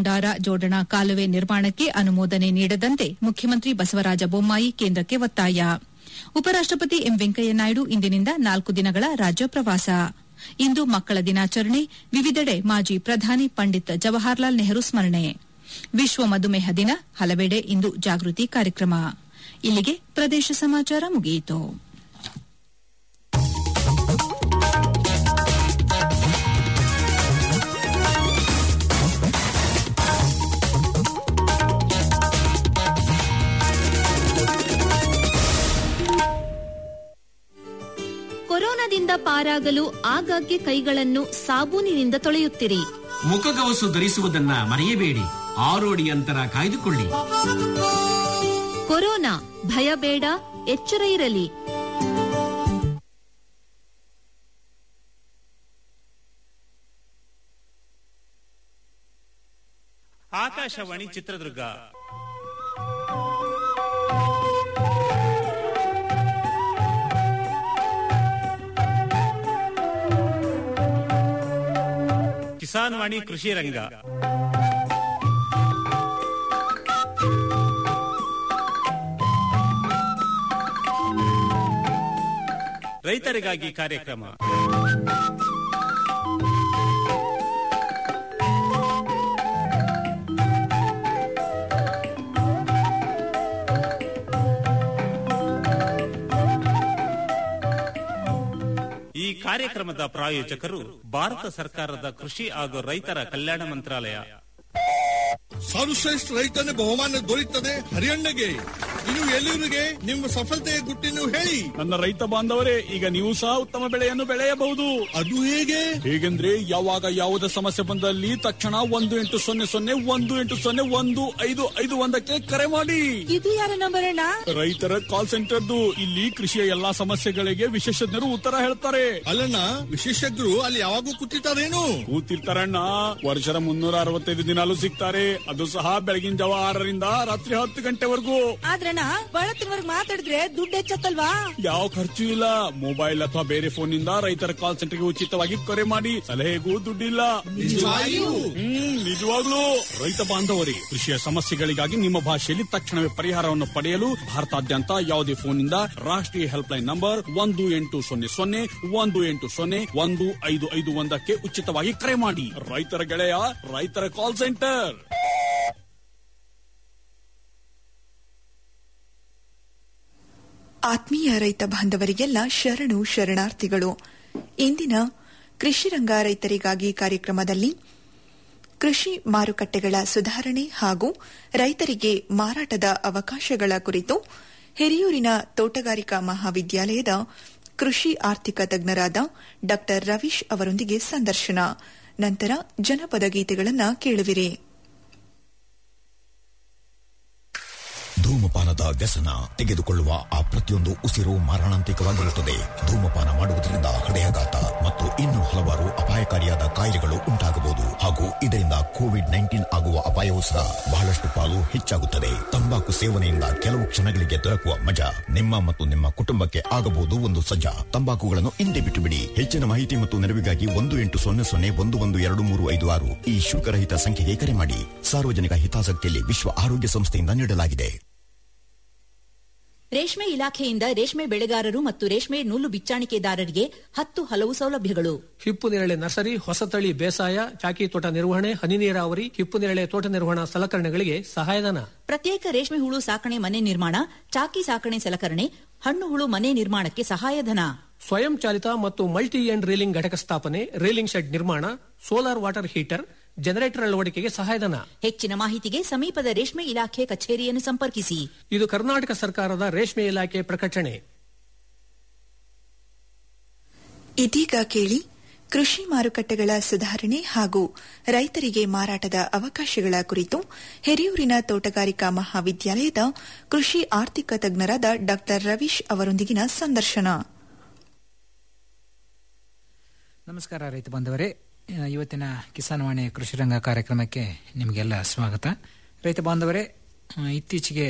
ಭಂಡಾರ ಜೋಡಣಾ ಕಾಲುವೆ ನಿರ್ಮಾಣಕ್ಕೆ ಅನುಮೋದನೆ ನೀಡದಂತೆ ಮುಖ್ಯಮಂತ್ರಿ ಬಸವರಾಜ ಬೊಮ್ಮಾಯಿ ಕೇಂದ್ರಕ್ಕೆ ಒತ್ತಾಯ ಉಪರಾಷ್ಟಪತಿ ಎಂ ವೆಂಕಯ್ಯನಾಯ್ಡು ಇಂದಿನಿಂದ ನಾಲ್ಕು ದಿನಗಳ ರಾಜ್ಯ ಪ್ರವಾಸ ಇಂದು ಮಕ್ಕಳ ದಿನಾಚರಣೆ ವಿವಿಧೆಡೆ ಮಾಜಿ ಪ್ರಧಾನಿ ಪಂಡಿತ್ ಜವಾಹರ್ಲಾಲ್ ನೆಹರು ಸ್ಮರಣೆ ವಿಶ್ವ ಮಧುಮೇಹ ದಿನ ಹಲವೆಡೆ ಇಂದು ಜಾಗೃತಿ ಕಾರ್ಯಕ್ರಮ ಇಲ್ಲಿಗೆ ಪ್ರದೇಶ ಸಮಾಚಾರ ಮುಗಿಯಿತು ಕೊರೋನಾದಿಂದ ಪಾರಾಗಲು ಆಗಾಗ್ಗೆ ಕೈಗಳನ್ನು ಸಾಬೂನಿನಿಂದ ತೊಳೆಯುತ್ತಿರಿ ಮುಖಗವಸು ಧರಿಸುವುದನ್ನ ಮರೆಯಬೇಡಿ ಆರು ಅಡಿ ಅಂತರ ಕಾಯ್ದುಕೊಳ್ಳಿ ಕೊರೋನಾ ಭಯ ಬೇಡ ಎಚ್ಚರ ಇರಲಿ ಆಕಾಶವಾಣಿ ಚಿತ್ರದುರ್ಗ ಕಿಸಾನ್ ವಾಣಿ ಕೃಷಿ ರಂಗ ರೈತರಿಗಾಗಿ ಕಾರ್ಯಕ್ರಮ ಈ ಕಾರ್ಯಕ್ರಮದ ಪ್ರಾಯೋಜಕರು ಭಾರತ ಸರ್ಕಾರದ ಕೃಷಿ ಹಾಗೂ ರೈತರ ಕಲ್ಯಾಣ ಮಂತ್ರಾಲಯ ಸರ್ವಶ್ರೇಷ್ಠ ರೈತನ ಬಹುಮಾನ ದೊರೆಯುತ್ತದೆ ಹರಿಯಣ್ಣಗೆ ಇನ್ನು ಎಲ್ಲರಿಗೆ ನಿಮ್ಮ ಸಫಲತೆಯ ಗುಟ್ಟಿನ ಹೇಳಿ ನನ್ನ ರೈತ ಬಾಂಧವರೇ ಈಗ ನೀವು ಸಹ ಉತ್ತಮ ಬೆಳೆಯನ್ನು ಬೆಳೆಯಬಹುದು ಅದು ಹೇಗೆ ಹೇಗೆಂದ್ರೆ ಯಾವಾಗ ಯಾವುದೇ ಸಮಸ್ಯೆ ಬಂದಲ್ಲಿ ತಕ್ಷಣ ಒಂದು ಎಂಟು ಸೊನ್ನೆ ಸೊನ್ನೆ ಒಂದು ಎಂಟು ಸೊನ್ನೆ ಒಂದು ಐದು ಐದು ಒಂದಕ್ಕೆ ಕರೆ ಮಾಡಿ ಇದು ಯಾರ ನಂಬರ್ ಅಣ್ಣ ರೈತರ ಕಾಲ್ ಸೆಂಟರ್ದು ಇಲ್ಲಿ ಕೃಷಿಯ ಎಲ್ಲಾ ಸಮಸ್ಯೆಗಳಿಗೆ ವಿಶೇಷಜ್ಞರು ಉತ್ತರ ಹೇಳ್ತಾರೆ ಅಲ್ಲಣ್ಣ ವಿಶೇಷಜ್ಞರು ಅಲ್ಲಿ ಯಾವಾಗೂ ಕೂತಿರ್ತಾರೇನು ಕೂತಿರ್ತಾರಣ್ಣ ವರ್ಷದ ಮುನ್ನೂರ ಅರವತ್ತೈದು ದಿನಾಲು ಸಿಗ್ತಾರೆ ಅದು ಸಹ ಬೆಳಗಿನ ಜಾವ ಆರರಿಂದ ರಾತ್ರಿ ಹತ್ತು ಗಂಟೆವರೆಗೂ ಆದ್ರಣ್ಣ ಬಹಳ ತಿನ್ವರ್ಗ್ ಮಾತಾಡಿದ್ರೆ ದುಡ್ಡು ಹೆಚ್ಚತ್ತಲ್ವಾ ಯಾವ ಖರ್ಚು ಇಲ್ಲ ಮೊಬೈಲ್ ಅಥವಾ ಬೇರೆ ಫೋನ್ ನಿಂದ ರೈತರ ಕಾಲ್ ಸೆಂಟರ್ಗೆ ಉಚಿತವಾಗಿ ಕರೆ ಮಾಡಿ ಸಲಹೆಗೂ ದುಡ್ಡಿಲ್ಲ ನಿಜವಾಗಿಯೂ? ಹ್ಮ್ ನಿಜವಾಗ್ಲೂ ರೈತ ಬಾಂಧವರೇ ಕೃಷಿಯ ಸಮಸ್ಯೆಗಳಿಗಾಗಿ ನಿಮ್ಮ ಭಾಷೆಯಲ್ಲಿ ತಕ್ಷಣವೇ ಪರಿಹಾರವನ್ನು ಪಡೆಯಲು ಭಾರತಾದ್ಯಂತ ಯಾವುದೇ ಫೋನ್ ನಿಂದ ರಾಷ್ಟ್ರೀಯ ಹೆಲ್ಪ್ ಲೈನ್ ನಂಬರ್ ಒಂದು ಎಂಟು ಸೊನ್ನೆ ಸೊನ್ನೆ ಒಂದು ಎಂಟು ಸೊನ್ನೆ ಒಂದು ಐದು ಐದು ಒಂದಕ್ಕೆ ಉಚಿತವಾಗಿ ಕರೆ ಮಾಡಿ ರೈತರ ಗೆಳೆಯ ರೈತರ ಕಾಲ್ ಸೆಂಟರ್ ಆತ್ಮೀಯ ರೈತ ಬಾಂಧವರಿಗೆಲ್ಲ ಶರಣು ಶರಣಾರ್ಥಿಗಳು ಇಂದಿನ ಕೃಷಿ ರಂಗ ರೈತರಿಗಾಗಿ ಕಾರ್ಯಕ್ರಮದಲ್ಲಿ ಕೃಷಿ ಮಾರುಕಟ್ಟೆಗಳ ಸುಧಾರಣೆ ಹಾಗೂ ರೈತರಿಗೆ ಮಾರಾಟದ ಅವಕಾಶಗಳ ಕುರಿತು ಹಿರಿಯೂರಿನ ತೋಟಗಾರಿಕಾ ಮಹಾವಿದ್ಯಾಲಯದ ಕೃಷಿ ಆರ್ಥಿಕ ತಜ್ಞರಾದ ಡಾ ರವೀಶ್ ಅವರೊಂದಿಗೆ ಸಂದರ್ಶನ ನಂತರ ಜನಪದ ಗೀತೆಗಳನ್ನು ಕೇಳುವಿರಿ ಧೂಮಪಾನದ ವ್ಯಸನ ತೆಗೆದುಕೊಳ್ಳುವ ಆ ಪ್ರತಿಯೊಂದು ಉಸಿರು ಮಾರಣಾಂತಿಕವಾಗಿರುತ್ತದೆ ಧೂಮಪಾನ ಮಾಡುವುದರಿಂದ ಹೃದಯಾಘಾತ ಮತ್ತು ಇನ್ನೂ ಹಲವಾರು ಅಪಾಯಕಾರಿಯಾದ ಕಾಯಿಲೆಗಳು ಉಂಟಾಗಬಹುದು ಹಾಗೂ ಇದರಿಂದ ಕೋವಿಡ್ ನೈನ್ಟೀನ್ ಆಗುವ ಅಪಾಯವೂ ಸಹ ಬಹಳಷ್ಟು ಪಾಲು ಹೆಚ್ಚಾಗುತ್ತದೆ ತಂಬಾಕು ಸೇವನೆಯಿಂದ ಕೆಲವು ಕ್ಷಣಗಳಿಗೆ ದೊರಕುವ ಮಜಾ ನಿಮ್ಮ ಮತ್ತು ನಿಮ್ಮ ಕುಟುಂಬಕ್ಕೆ ಆಗಬಹುದು ಒಂದು ಸಜ್ಜಾ ತಂಬಾಕುಗಳನ್ನು ಹಿಂದೆ ಬಿಟ್ಟು ಬಿಡಿ ಹೆಚ್ಚಿನ ಮಾಹಿತಿ ಮತ್ತು ನೆರವಿಗಾಗಿ ಒಂದು ಎಂಟು ಸೊನ್ನೆ ಸೊನ್ನೆ ಒಂದು ಒಂದು ಎರಡು ಮೂರು ಐದು ಆರು ಈ ಶುಲ್ಕರಹಿತ ಸಂಖ್ಯೆಗೆ ಕರೆ ಮಾಡಿ ಸಾರ್ವಜನಿಕ ಹಿತಾಸಕ್ತಿಯಲ್ಲಿ ವಿಶ್ವ ಆರೋಗ್ಯ ಸಂಸ್ಥೆಯಿಂದ ನೀಡಲಾಗಿದೆ ರೇಷ್ಮೆ ಇಲಾಖೆಯಿಂದ ರೇಷ್ಮೆ ಬೆಳೆಗಾರರು ಮತ್ತು ರೇಷ್ಮೆ ನೂಲು ಬಿಚ್ಚಾಣಿಕೆದಾರರಿಗೆ ಹತ್ತು ಹಲವು ಸೌಲಭ್ಯಗಳು ಹಿಪ್ಪು ನೇರಳೆ ನರ್ಸರಿ ಹೊಸತಳಿ ಬೇಸಾಯ ಚಾಕಿ ತೋಟ ನಿರ್ವಹಣೆ ಹನಿ ನೀರಾವರಿ ಹಿಪ್ಪು ನೇರಳೆ ತೋಟ ನಿರ್ವಹಣಾ ಸಲಕರಣೆಗಳಿಗೆ ಸಹಾಯಧನ ಪ್ರತ್ಯೇಕ ರೇಷ್ಮೆ ಹುಳು ಸಾಕಣೆ ಮನೆ ನಿರ್ಮಾಣ ಚಾಕಿ ಸಾಕಣೆ ಸಲಕರಣೆ ಹಣ್ಣು ಹುಳು ಮನೆ ನಿರ್ಮಾಣಕ್ಕೆ ಸಹಾಯಧನ ಸ್ವಯಂ ಚಾಲಿತ ಮತ್ತು ಮಲ್ಟಿ ಎಂಡ್ ರೀಲಿಂಗ್ ಘಟಕ ಸ್ಥಾಪನೆ ರೀಲಿಂಗ್ ಶೆಡ್ ನಿರ್ಮಾಣ ಸೋಲಾರ್ ವಾಟರ್ ಹೀಟರ್ ಜನರೇಟರ್ ಅಳವಡಿಕೆಗೆ ಸಹಾಯಧನ ಹೆಚ್ಚಿನ ಮಾಹಿತಿಗೆ ಸಮೀಪದ ರೇಷ್ಮೆ ಇಲಾಖೆ ಕಚೇರಿಯನ್ನು ಸಂಪರ್ಕಿಸಿ ಇದು ಕರ್ನಾಟಕ ಸರ್ಕಾರದ ರೇಷ್ಮೆ ಇಲಾಖೆ ಪ್ರಕಟಣೆ ಇದೀಗ ಕೇಳಿ ಕೃಷಿ ಮಾರುಕಟ್ಟೆಗಳ ಸುಧಾರಣೆ ಹಾಗೂ ರೈತರಿಗೆ ಮಾರಾಟದ ಅವಕಾಶಗಳ ಕುರಿತು ಹಿರಿಯೂರಿನ ತೋಟಗಾರಿಕಾ ಮಹಾವಿದ್ಯಾಲಯದ ಕೃಷಿ ಆರ್ಥಿಕ ತಜ್ಞರಾದ ಡಾ ರವೀಶ್ ಅವರೊಂದಿಗಿನ ಸಂದರ್ಶನ ನಮಸ್ಕಾರ ರೈತ ಬಾಂಧವರೇ ಆ, ಇವತ್ತಿನ ಕಿಸಾನ್ ವಾಣಿ ಕೃಷಿ ರಂಗ ಕಾರ್ಯಕ್ರಮಕ್ಕೆ ನಿಮಗೆಲ್ಲ ಸ್ವಾಗತ ರೈತ ಬಾಂಧವರೇ ಆ, ಇತ್ತೀಚೆಗೆ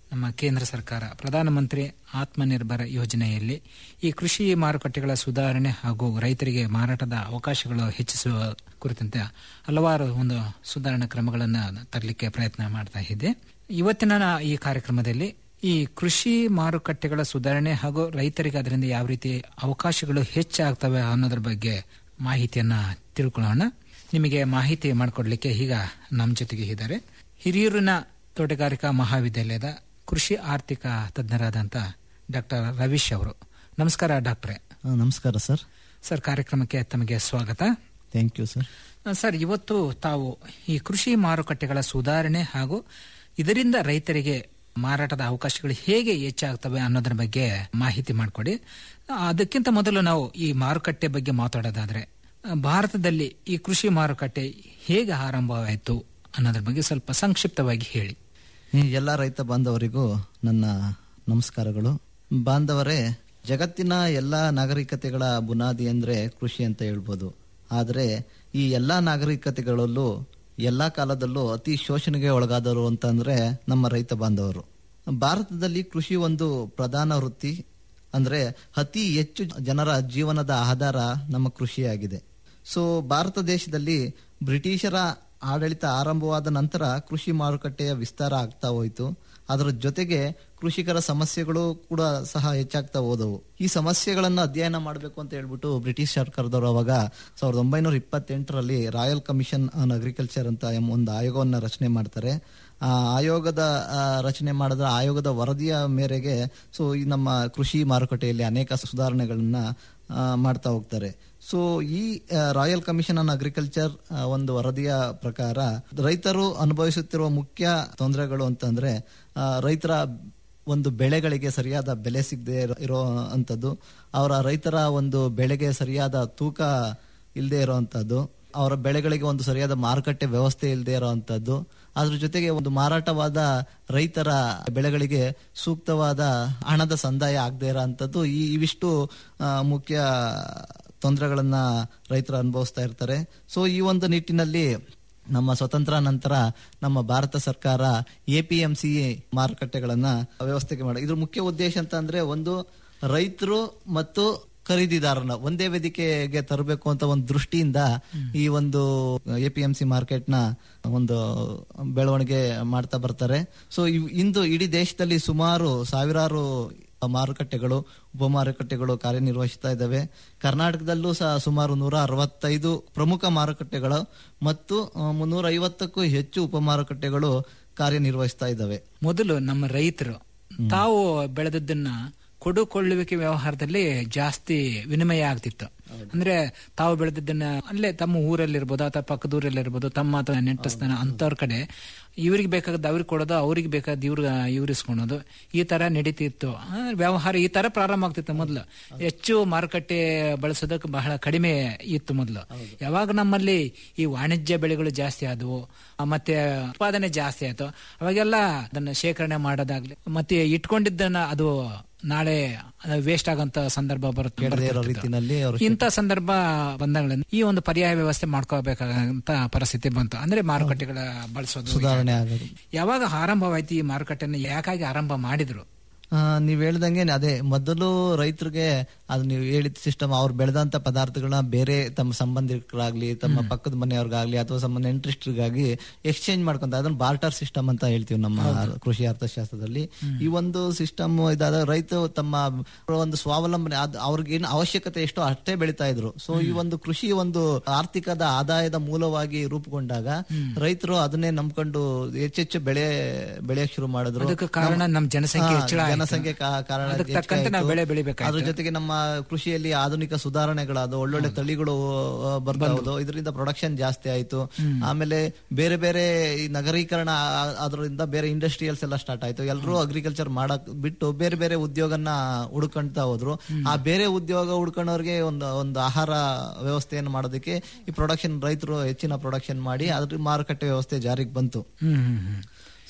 ನಮ್ಮ ಕೇಂದ್ರ ಸರ್ಕಾರ ಪ್ರಧಾನಮಂತ್ರಿ ಆತ್ಮನಿರ್ಭರ ಯೋಜನೆಯಲ್ಲಿ ಈ ಕೃಷಿ ಮಾರುಕಟ್ಟೆಗಳ ಸುಧಾರಣೆ ಹಾಗೂ ರೈತರಿಗೆ ಮಾರಾಟದ ಅವಕಾಶಗಳು ಹೆಚ್ಚಿಸುವ ಕುರಿತಂತೆ ಹಲವಾರು ಒಂದು ಸುಧಾರಣಾ ಕ್ರಮಗಳನ್ನು ತರಲಿಕ್ಕೆ ಪ್ರಯತ್ನ ಮಾಡ್ತಾ ಇದೆ ಇವತ್ತಿನ ನಾ- ಈ ಕಾರ್ಯಕ್ರಮದಲ್ಲಿ ಈ ಕೃಷಿ ಮಾರುಕಟ್ಟೆಗಳ ಸುಧಾರಣೆ ಹಾಗೂ ರೈತರಿಗೆ ಅದರಿಂದ ಯಾವ ರೀತಿ ಅವಕಾಶಗಳು ಹೆಚ್ಚಾಗ್ತವೆ ಅನ್ನೋದ್ರ ಬಗ್ಗೆ ಮಾಹಿತಿಯನ್ನ ತಿಳ್ಕೊಳ್ಳೋಣ ನಿಮಗೆ ಮಾಹಿತಿ ಮಾಡಿಕೊಡ್ಲಿಕ್ಕೆ ಈಗ ನಮ್ಮ ಜೊತೆಗೆ ಇದ್ದಾರೆ ಹಿರಿಯೂರಿನ ತೋಟಗಾರಿಕಾ ಮಹಾವಿದ್ಯಾಲಯದ ಕೃಷಿ ಆರ್ಥಿಕ ತಜ್ಞರಾದಂಥ ಡಾಕ್ಟರ್ ರವೀಶ್ ಅವರು ನಮಸ್ಕಾರ ಡಾಕ್ಟ್ರೆ ನಮಸ್ಕಾರ ಸರ್ ಸರ್ ಕಾರ್ಯಕ್ರಮಕ್ಕೆ ತಮಗೆ ಸ್ವಾಗತ ಥ್ಯಾಂಕ್ ಯು ಸರ್ ಸರ್ ಇವತ್ತು ತಾವು ಈ ಕೃಷಿ ಮಾರುಕಟ್ಟೆಗಳ ಸುಧಾರಣೆ ಹಾಗೂ ಇದರಿಂದ ರೈತರಿಗೆ ಮಾರಾಟದ ಅವಕಾಶಗಳು ಹೇಗೆ ಹೆಚ್ಚಾಗ್ತವೆ ಅನ್ನೋದ್ರ ಬಗ್ಗೆ ಮಾಹಿತಿ ಮಾಡಿಕೊಡಿ ಅದಕ್ಕಿಂತ ಮೊದಲು ನಾವು ಈ ಮಾರುಕಟ್ಟೆ ಬಗ್ಗೆ ಮಾತಾಡೋದಾದ್ರೆ ಆ, ಭಾರತದಲ್ಲಿ ಈ ಕೃಷಿ ಮಾರುಕಟ್ಟೆ ಹೇಗೆ ಆರಂಭವಾಯಿತು ಅನ್ನೋದ್ರ ಬಗ್ಗೆ ಸ್ವಲ್ಪ ಸಂಕ್ಷಿಪ್ತವಾಗಿ ಹೇಳಿ ಈ ಎಲ್ಲ ರೈತ ಬಾಂಧವರಿಗೂ ನನ್ನ ನಮಸ್ಕಾರಗಳು ಬಾಂಧವರೇ ಜಗತ್ತಿನ ಎಲ್ಲ ನಾಗರಿಕತೆಗಳ ಬುನಾದಿ ಅಂದ್ರೆ ಕೃಷಿ ಅಂತ ಹೇಳ್ಬೋದು ಆದರೆ ಈ ಎಲ್ಲ ನಾಗರಿಕತೆಗಳಲ್ಲೂ ಎಲ್ಲ ಕಾಲದಲ್ಲೂ ಅತಿ ಶೋಷಣೆಗೆ ಒಳಗಾದವರು ಅಂತಂದ್ರೆ ನಮ್ಮ ರೈತ ಬಾಂಧವರು ಭಾರತದಲ್ಲಿ ಕೃಷಿ ಒಂದು ಪ್ರಧಾನ ವೃತ್ತಿ ಅಂದ್ರೆ ಅತಿ ಹೆಚ್ಚು ಜನರ ಜೀವನದ ಆಧಾರ ನಮ್ಮ ಕೃಷಿಯಾಗಿದೆ ಸೊ ಭಾರತ ದೇಶದಲ್ಲಿ ಬ್ರಿಟಿಷರ ಆಡಳಿತ ಆರಂಭವಾದ ನಂತರ ಕೃಷಿ ಮಾರುಕಟ್ಟೆಯ ವಿಸ್ತಾರ ಆಗ್ತಾ ಹೋಯಿತು ಅದರ ಜೊತೆಗೆ ಕೃಷಿಕರ ಸಮಸ್ಯೆಗಳು ಕೂಡ ಸಹ ಹೆಚ್ಚಾಗ್ತಾ ಹೋದವು ಈ ಸಮಸ್ಯೆಗಳನ್ನು ಅಧ್ಯಯನ ಮಾಡಬೇಕು ಅಂತ ಹೇಳ್ಬಿಟ್ಟು ಬ್ರಿಟಿಷ್ ಸರ್ಕಾರದವರು ಅವಾಗ ಸಾವಿರದ ಒಂಬೈನೂರ ಇಪ್ಪತ್ತೆಂಟರಲ್ಲಿ ರಾಯಲ್ ಕಮಿಷನ್ ಆನ್ ಅಗ್ರಿಕಲ್ಚರ್ ಅಂತ ಎಂಬ ಒಂದು ಆಯೋಗವನ್ನು ರಚನೆ ಮಾಡ್ತಾರೆ ಆ ಆಯೋಗದ ಆ, ರಚನೆ ಮಾಡಿದ ಆಯೋಗದ ವರದಿಯ ಮೇರೆಗೆ ಸೊ ಈ ನಮ್ಮ ಕೃಷಿ ಮಾರುಕಟ್ಟೆಯಲ್ಲಿ ಅನೇಕ ಸುಧಾರಣೆಗಳನ್ನ ಆ, ಮಾಡ್ತಾ ಹೋಗ್ತಾರೆ ಸೊ ಈ ಆ, ರಾಯಲ್ ಕಮಿಷನ್ ಆನ್ ಅಗ್ರಿಕಲ್ಚರ್ ಆ, ಒಂದು ವರದಿಯ ಪ್ರಕಾರ ರೈತರು ಅನುಭವಿಸುತ್ತಿರುವ ಮುಖ್ಯ ತೊಂದರೆಗಳು ಅಂತಂದ್ರೆ ಆ, ರೈತರ ಒಂದು ಬೆಳೆಗಳಿಗೆ ಸರಿಯಾದ ಬೆಲೆ ಸಿಗದೆ ಇರೋ ಅಂಥದ್ದು ಅವರ ರೈತರ ಒಂದು ಬೆಳೆಗೆ ಸರಿಯಾದ ತೂಕ ಇಲ್ಲದೆ ಇರೋವಂಥದ್ದು ಅವರ ಬೆಳೆಗಳಿಗೆ ಒಂದು ಸರಿಯಾದ ಮಾರುಕಟ್ಟೆ ವ್ಯವಸ್ಥೆ ಇಲ್ಲದೆ ಇರೋವಂಥದ್ದು ಅದ್ರ ಜೊತೆಗೆ ಒಂದು ಮಾರಾಟವಾದ ರೈತರ ಬೆಳೆಗಳಿಗೆ ಸೂಕ್ತವಾದ ಹಣದ ಸಂದಾಯ ಆಗದೆ ಇರೋವಂಥದ್ದು ಈ ಇವಿಷ್ಟು ಆ, ಮುಖ್ಯ ತೊಂದರೆಗಳನ್ನ ರೈತರು ಅನುಭವಿಸ್ತಾ ಇರ್ತಾರೆ ಸೊ ಈ ಒಂದು ನಿಟ್ಟಿನಲ್ಲಿ ನಮ್ಮ ಸ್ವತಂತ್ರ ನಂತರ ನಮ್ಮ ಭಾರತ ಸರ್ಕಾರ ಎ ಪಿ ಎಂ ಸಿ ಮಾರುಕಟ್ಟೆಗಳನ್ನ ವ್ಯವಸ್ಥೆಗೆ ಮಾಡಿ ಇದ್ರ ಮುಖ್ಯ ಉದ್ದೇಶ ಅಂತ ಅಂದ್ರೆ ಒಂದು ರೈತರು ಮತ್ತು ಖರೀದಿದಾರನ ಒಂದೇ ವೇದಿಕೆಗೆ ತರಬೇಕು ಅಂತ ಒಂದು ದೃಷ್ಟಿಯಿಂದ ಈ ಒಂದು A P M C market ನ ಒಂದು ಬೆಳವಣಿಗೆ ಮಾಡ್ತಾ ಬರ್ತಾರೆ ಸೊ ಇಂದು ಇಡೀ ದೇಶದಲ್ಲಿ ಸುಮಾರು ಸಾವಿರಾರು ಮಾರುಕಟ್ಟೆಗಳು ಉಪ ಮಾರುಕಟ್ಟೆಗಳು ಕಾರ್ಯನಿರ್ವಹಿಸ್ತಾ ಇದ್ದಾವೆ ಕರ್ನಾಟಕದಲ್ಲೂ ಸಹ ಸುಮಾರು ನೂರ ಅರವತ್ತೈದು ಪ್ರಮುಖ ಮಾರುಕಟ್ಟೆಗಳು ಮತ್ತು ಮುನ್ನೂರ ಐವತ್ತಕ್ಕೂ ಹೆಚ್ಚು ಉಪ ಮಾರುಕಟ್ಟೆಗಳು ಕಾರ್ಯನಿರ್ವಹಿಸ್ತಾ ಇದ್ದಾವೆ ಮೊದಲು ನಮ್ಮ ರೈತರು ತಾವು ಬೆಳೆದದ್ದನ್ನ ಕೊಡುಕೊಳ್ಳುವಿಕೆ ವ್ಯವಹಾರದಲ್ಲಿ ಜಾಸ್ತಿ ವಿನಿಮಯ ಆಗ್ತಿತ್ತು ಅಂದ್ರೆ ತಾವು ಬೆಳೆದದ್ದನ್ನ ಅಲ್ಲೇ ತಮ್ಮ ಊರಲ್ಲಿರ್ಬೋದು ಅಥವಾ ಪಕ್ಕದ ಊರಲ್ಲಿರ್ಬೋದು ತಮ್ಮ ಅಥವಾ ನೆಂಟಸ್ಥಾನ ಅಂತವ್ರ ಕಡೆ ಇವ್ರಿಗೆ ಬೇಕಾಗದ ಅವ್ರಿಗೆ ಕೊಡೋದು ಅವ್ರಿಗೆ ಬೇಕಾದ ಇವ್ರ ಇವ್ರಿಸ್ಕೊಳೋದು ಈ ತರ ನಡೀತಿತ್ತು ಆ, ವ್ಯವಹಾರ ಈ ತರ ಪ್ರಾರಂಭ ಆಗ್ತಿತ್ತು ಮೊದಲು ಹೆಚ್ಚು ಮಾರುಕಟ್ಟೆ ಬಳಸೋದಕ್ಕೆ ಬಹಳ ಕಡಿಮೆ ಇತ್ತು ಮೊದಲು ಯಾವಾಗ ನಮ್ಮಲ್ಲಿ ಈ ವಾಣಿಜ್ಯ ಬೆಳೆಗಳು ಜಾಸ್ತಿ ಆದವು ಆ, ಮತ್ತೆ ಉತ್ಪಾದನೆ ಜಾಸ್ತಿ ಆಯ್ತು ಅವಾಗೆಲ್ಲ ಅದನ್ನ ಶೇಖರಣೆ ಮಾಡೋದಾಗ್ಲಿ ಮತ್ತೆ ಇಟ್ಕೊಂಡಿದ್ದನ್ನ ಅದು ನಾಳೆ ವೇಸ್ಟ್ ಆಗಂತ ಸಂದರ್ಭ ಬರುತ್ತೆ ಕೆಡದೇ ಇರೋ ಬರ್ತಿತ್ತು. ರೀತಿನಲ್ಲಿ ಅವರು ಇಂಥ ಸಂದರ್ಭ ಬಂದಾಗ ಈ ಒಂದು ಪರ್ಯಾಯ ವ್ಯವಸ್ಥೆ ಮಾಡ್ಕೋಬೇಕಾಗಂತ ಪರಿಸ್ಥಿತಿ ಬಂತು ಅಂದ್ರೆ ಮಾರುಕಟ್ಟೆಗಳ ಬಳಸೋದು ಸುಧಾರಣೆ ಆಗೋದು ಯಾವಾಗ ಆರಂಭವಾಯ್ತು ಈ ಮಾರುಕಟ್ಟೆನ ಯಾಕಾಗಿ ಆರಂಭ ಮಾಡಿದ್ರು ಆ, ನೀವ್ ಹೇಳ್ದಂಗೆ ಅದೇ ಮೊದಲು ರೈತರಿಗೆ ಅದು ನೀವು ಹೇಳಿದ ಸಿಸ್ಟಮ್ ಅವ್ರು ಬೆಳೆದಂತ ಪದಾರ್ಥಗಳನ್ನ ಬೇರೆ ತಮ್ಮ ಸಂಬಂಧಿಕರಾಗ್ಲಿ ತಮ್ಮ ಪಕ್ಕದ ಮನೆಯವ್ರಿಗಾಗ್ಲಿ ಅಥವಾ ಸಂಬಂಧ ನೆಂಟ್ರಿಸ್ಟ್ರಿಗಾಗಿ ಎಕ್ಸ್ಚೇಂಜ್ ಮಾಡ್ಕೊಂತ ಅದನ್ನ ಬಾರ್ಟರ್ ಸಿಸ್ಟಮ್ ಅಂತ ಹೇಳ್ತೀವಿ ನಮ್ಮ ಕೃಷಿ ಅರ್ಥಶಾಸ್ತ್ರದಲ್ಲಿ ಈ ಒಂದು ಸಿಸ್ಟಮ್ ಇದಾದ ರೈತ ತಮ್ಮ ಒಂದು ಸ್ವಾವಲಂಬನೆ ಅದ್ ಅವ್ರಿಗೆ ಏನು ಅವಶ್ಯಕತೆ ಎಷ್ಟೋ ಅಷ್ಟೇ ಬೆಳಿತಾ ಇದ್ರು ಸೊ ಈ ಒಂದು ಕೃಷಿ ಒಂದು ಆರ್ಥಿಕದ ಆದಾಯದ ಮೂಲವಾಗಿ ರೂಪುಗೊಂಡಾಗ ರೈತರು ಅದನ್ನೇ ನಂಬ್ಕೊಂಡು ಹೆಚ್ಚೆಚ್ಚು ಬೆಳೆ ಬೆಳೆಯಕ್ ಶುರು ಮಾಡಿದ್ರು ಅದಕ್ಕೆ ಕಾರಣ ನಮ್ಮ- ನಮ್ಮ ಜನಸಂಖ್ಯೆ ಹಾ, ಹೆಚ್ಚಳ ಆಯ್ತು. ಜನಸಂಖ್ಯೆ ಕಾ- ಕಾರಣ ಅದಕ್ಕೆ ಹೆಚ್ಚಿಗೆ ತಕ್ಕಂತೆ ನಾವು ಆಯ್ತು. ಬೆಳೆ ಬೆಳಿಬೇಕಾಯ್ತು. ಅದ್ರ ಜೊತೆಗೆ ನಮ್ಮ ಕೃಷಿಯಲ್ಲಿ ಆಧುನಿಕ ಸುಧಾರಣೆಗಳಾದ ಒಳ್ಳೊಳ್ಳೆ ತಳಿಗಳು ಆ, ಬರ್ತಾ ಹೋದವು ಇದರಿಂದ ಪ್ರೊಡಕ್ಷನ್ ಜಾಸ್ತಿ ಆಯ್ತು ಆಮೇಲೆ ಬೇರೆ ಬೇರೆ ಈ ನಗರೀಕರಣ ಆ- ಅದರಿಂದ ಬೇರೆ ಇಂಡಸ್ಟ್ರಿಯಲ್ಸ್ ಎಲ್ಲ ಸ್ಟಾರ್ಟ್ ಆಯ್ತು ಎಲ್ಲರೂ ಅಗ್ರಿಕಲ್ಚರ್ ಮಾಡಕ್ ಬಿಟ್ಟು ಬೇರೆ ಬೇರೆ ಉದ್ಯೋಗನ ಹುಡ್ಕೊಂತಾ ಹೋದ್ರು ಆ ಬೇರೆ ಉದ್ಯೋಗ ಹುಡ್ಕೊಂಡವ್ರಿಗೆ ಒಂದು ಒಂದು ಆಹಾರ ವ್ಯವಸ್ಥೆಯನ್ನು ಮಾಡೋದಕ್ಕೆ ಈ ಪ್ರೊಡಕ್ಷನ್ ರೈತರು ಹೆಚ್ಚಿನ ಪ್ರೊಡಕ್ಷನ್ ಮಾಡಿ ಅದ್ರ ಮಾರುಕಟ್ಟೆ ವ್ಯವಸ್ಥೆ ಜಾರಿಗೆ ಬಂತು ಹ್ಮ್ ಹ್ಮ್ ಹ್ಮ್ ಸೊ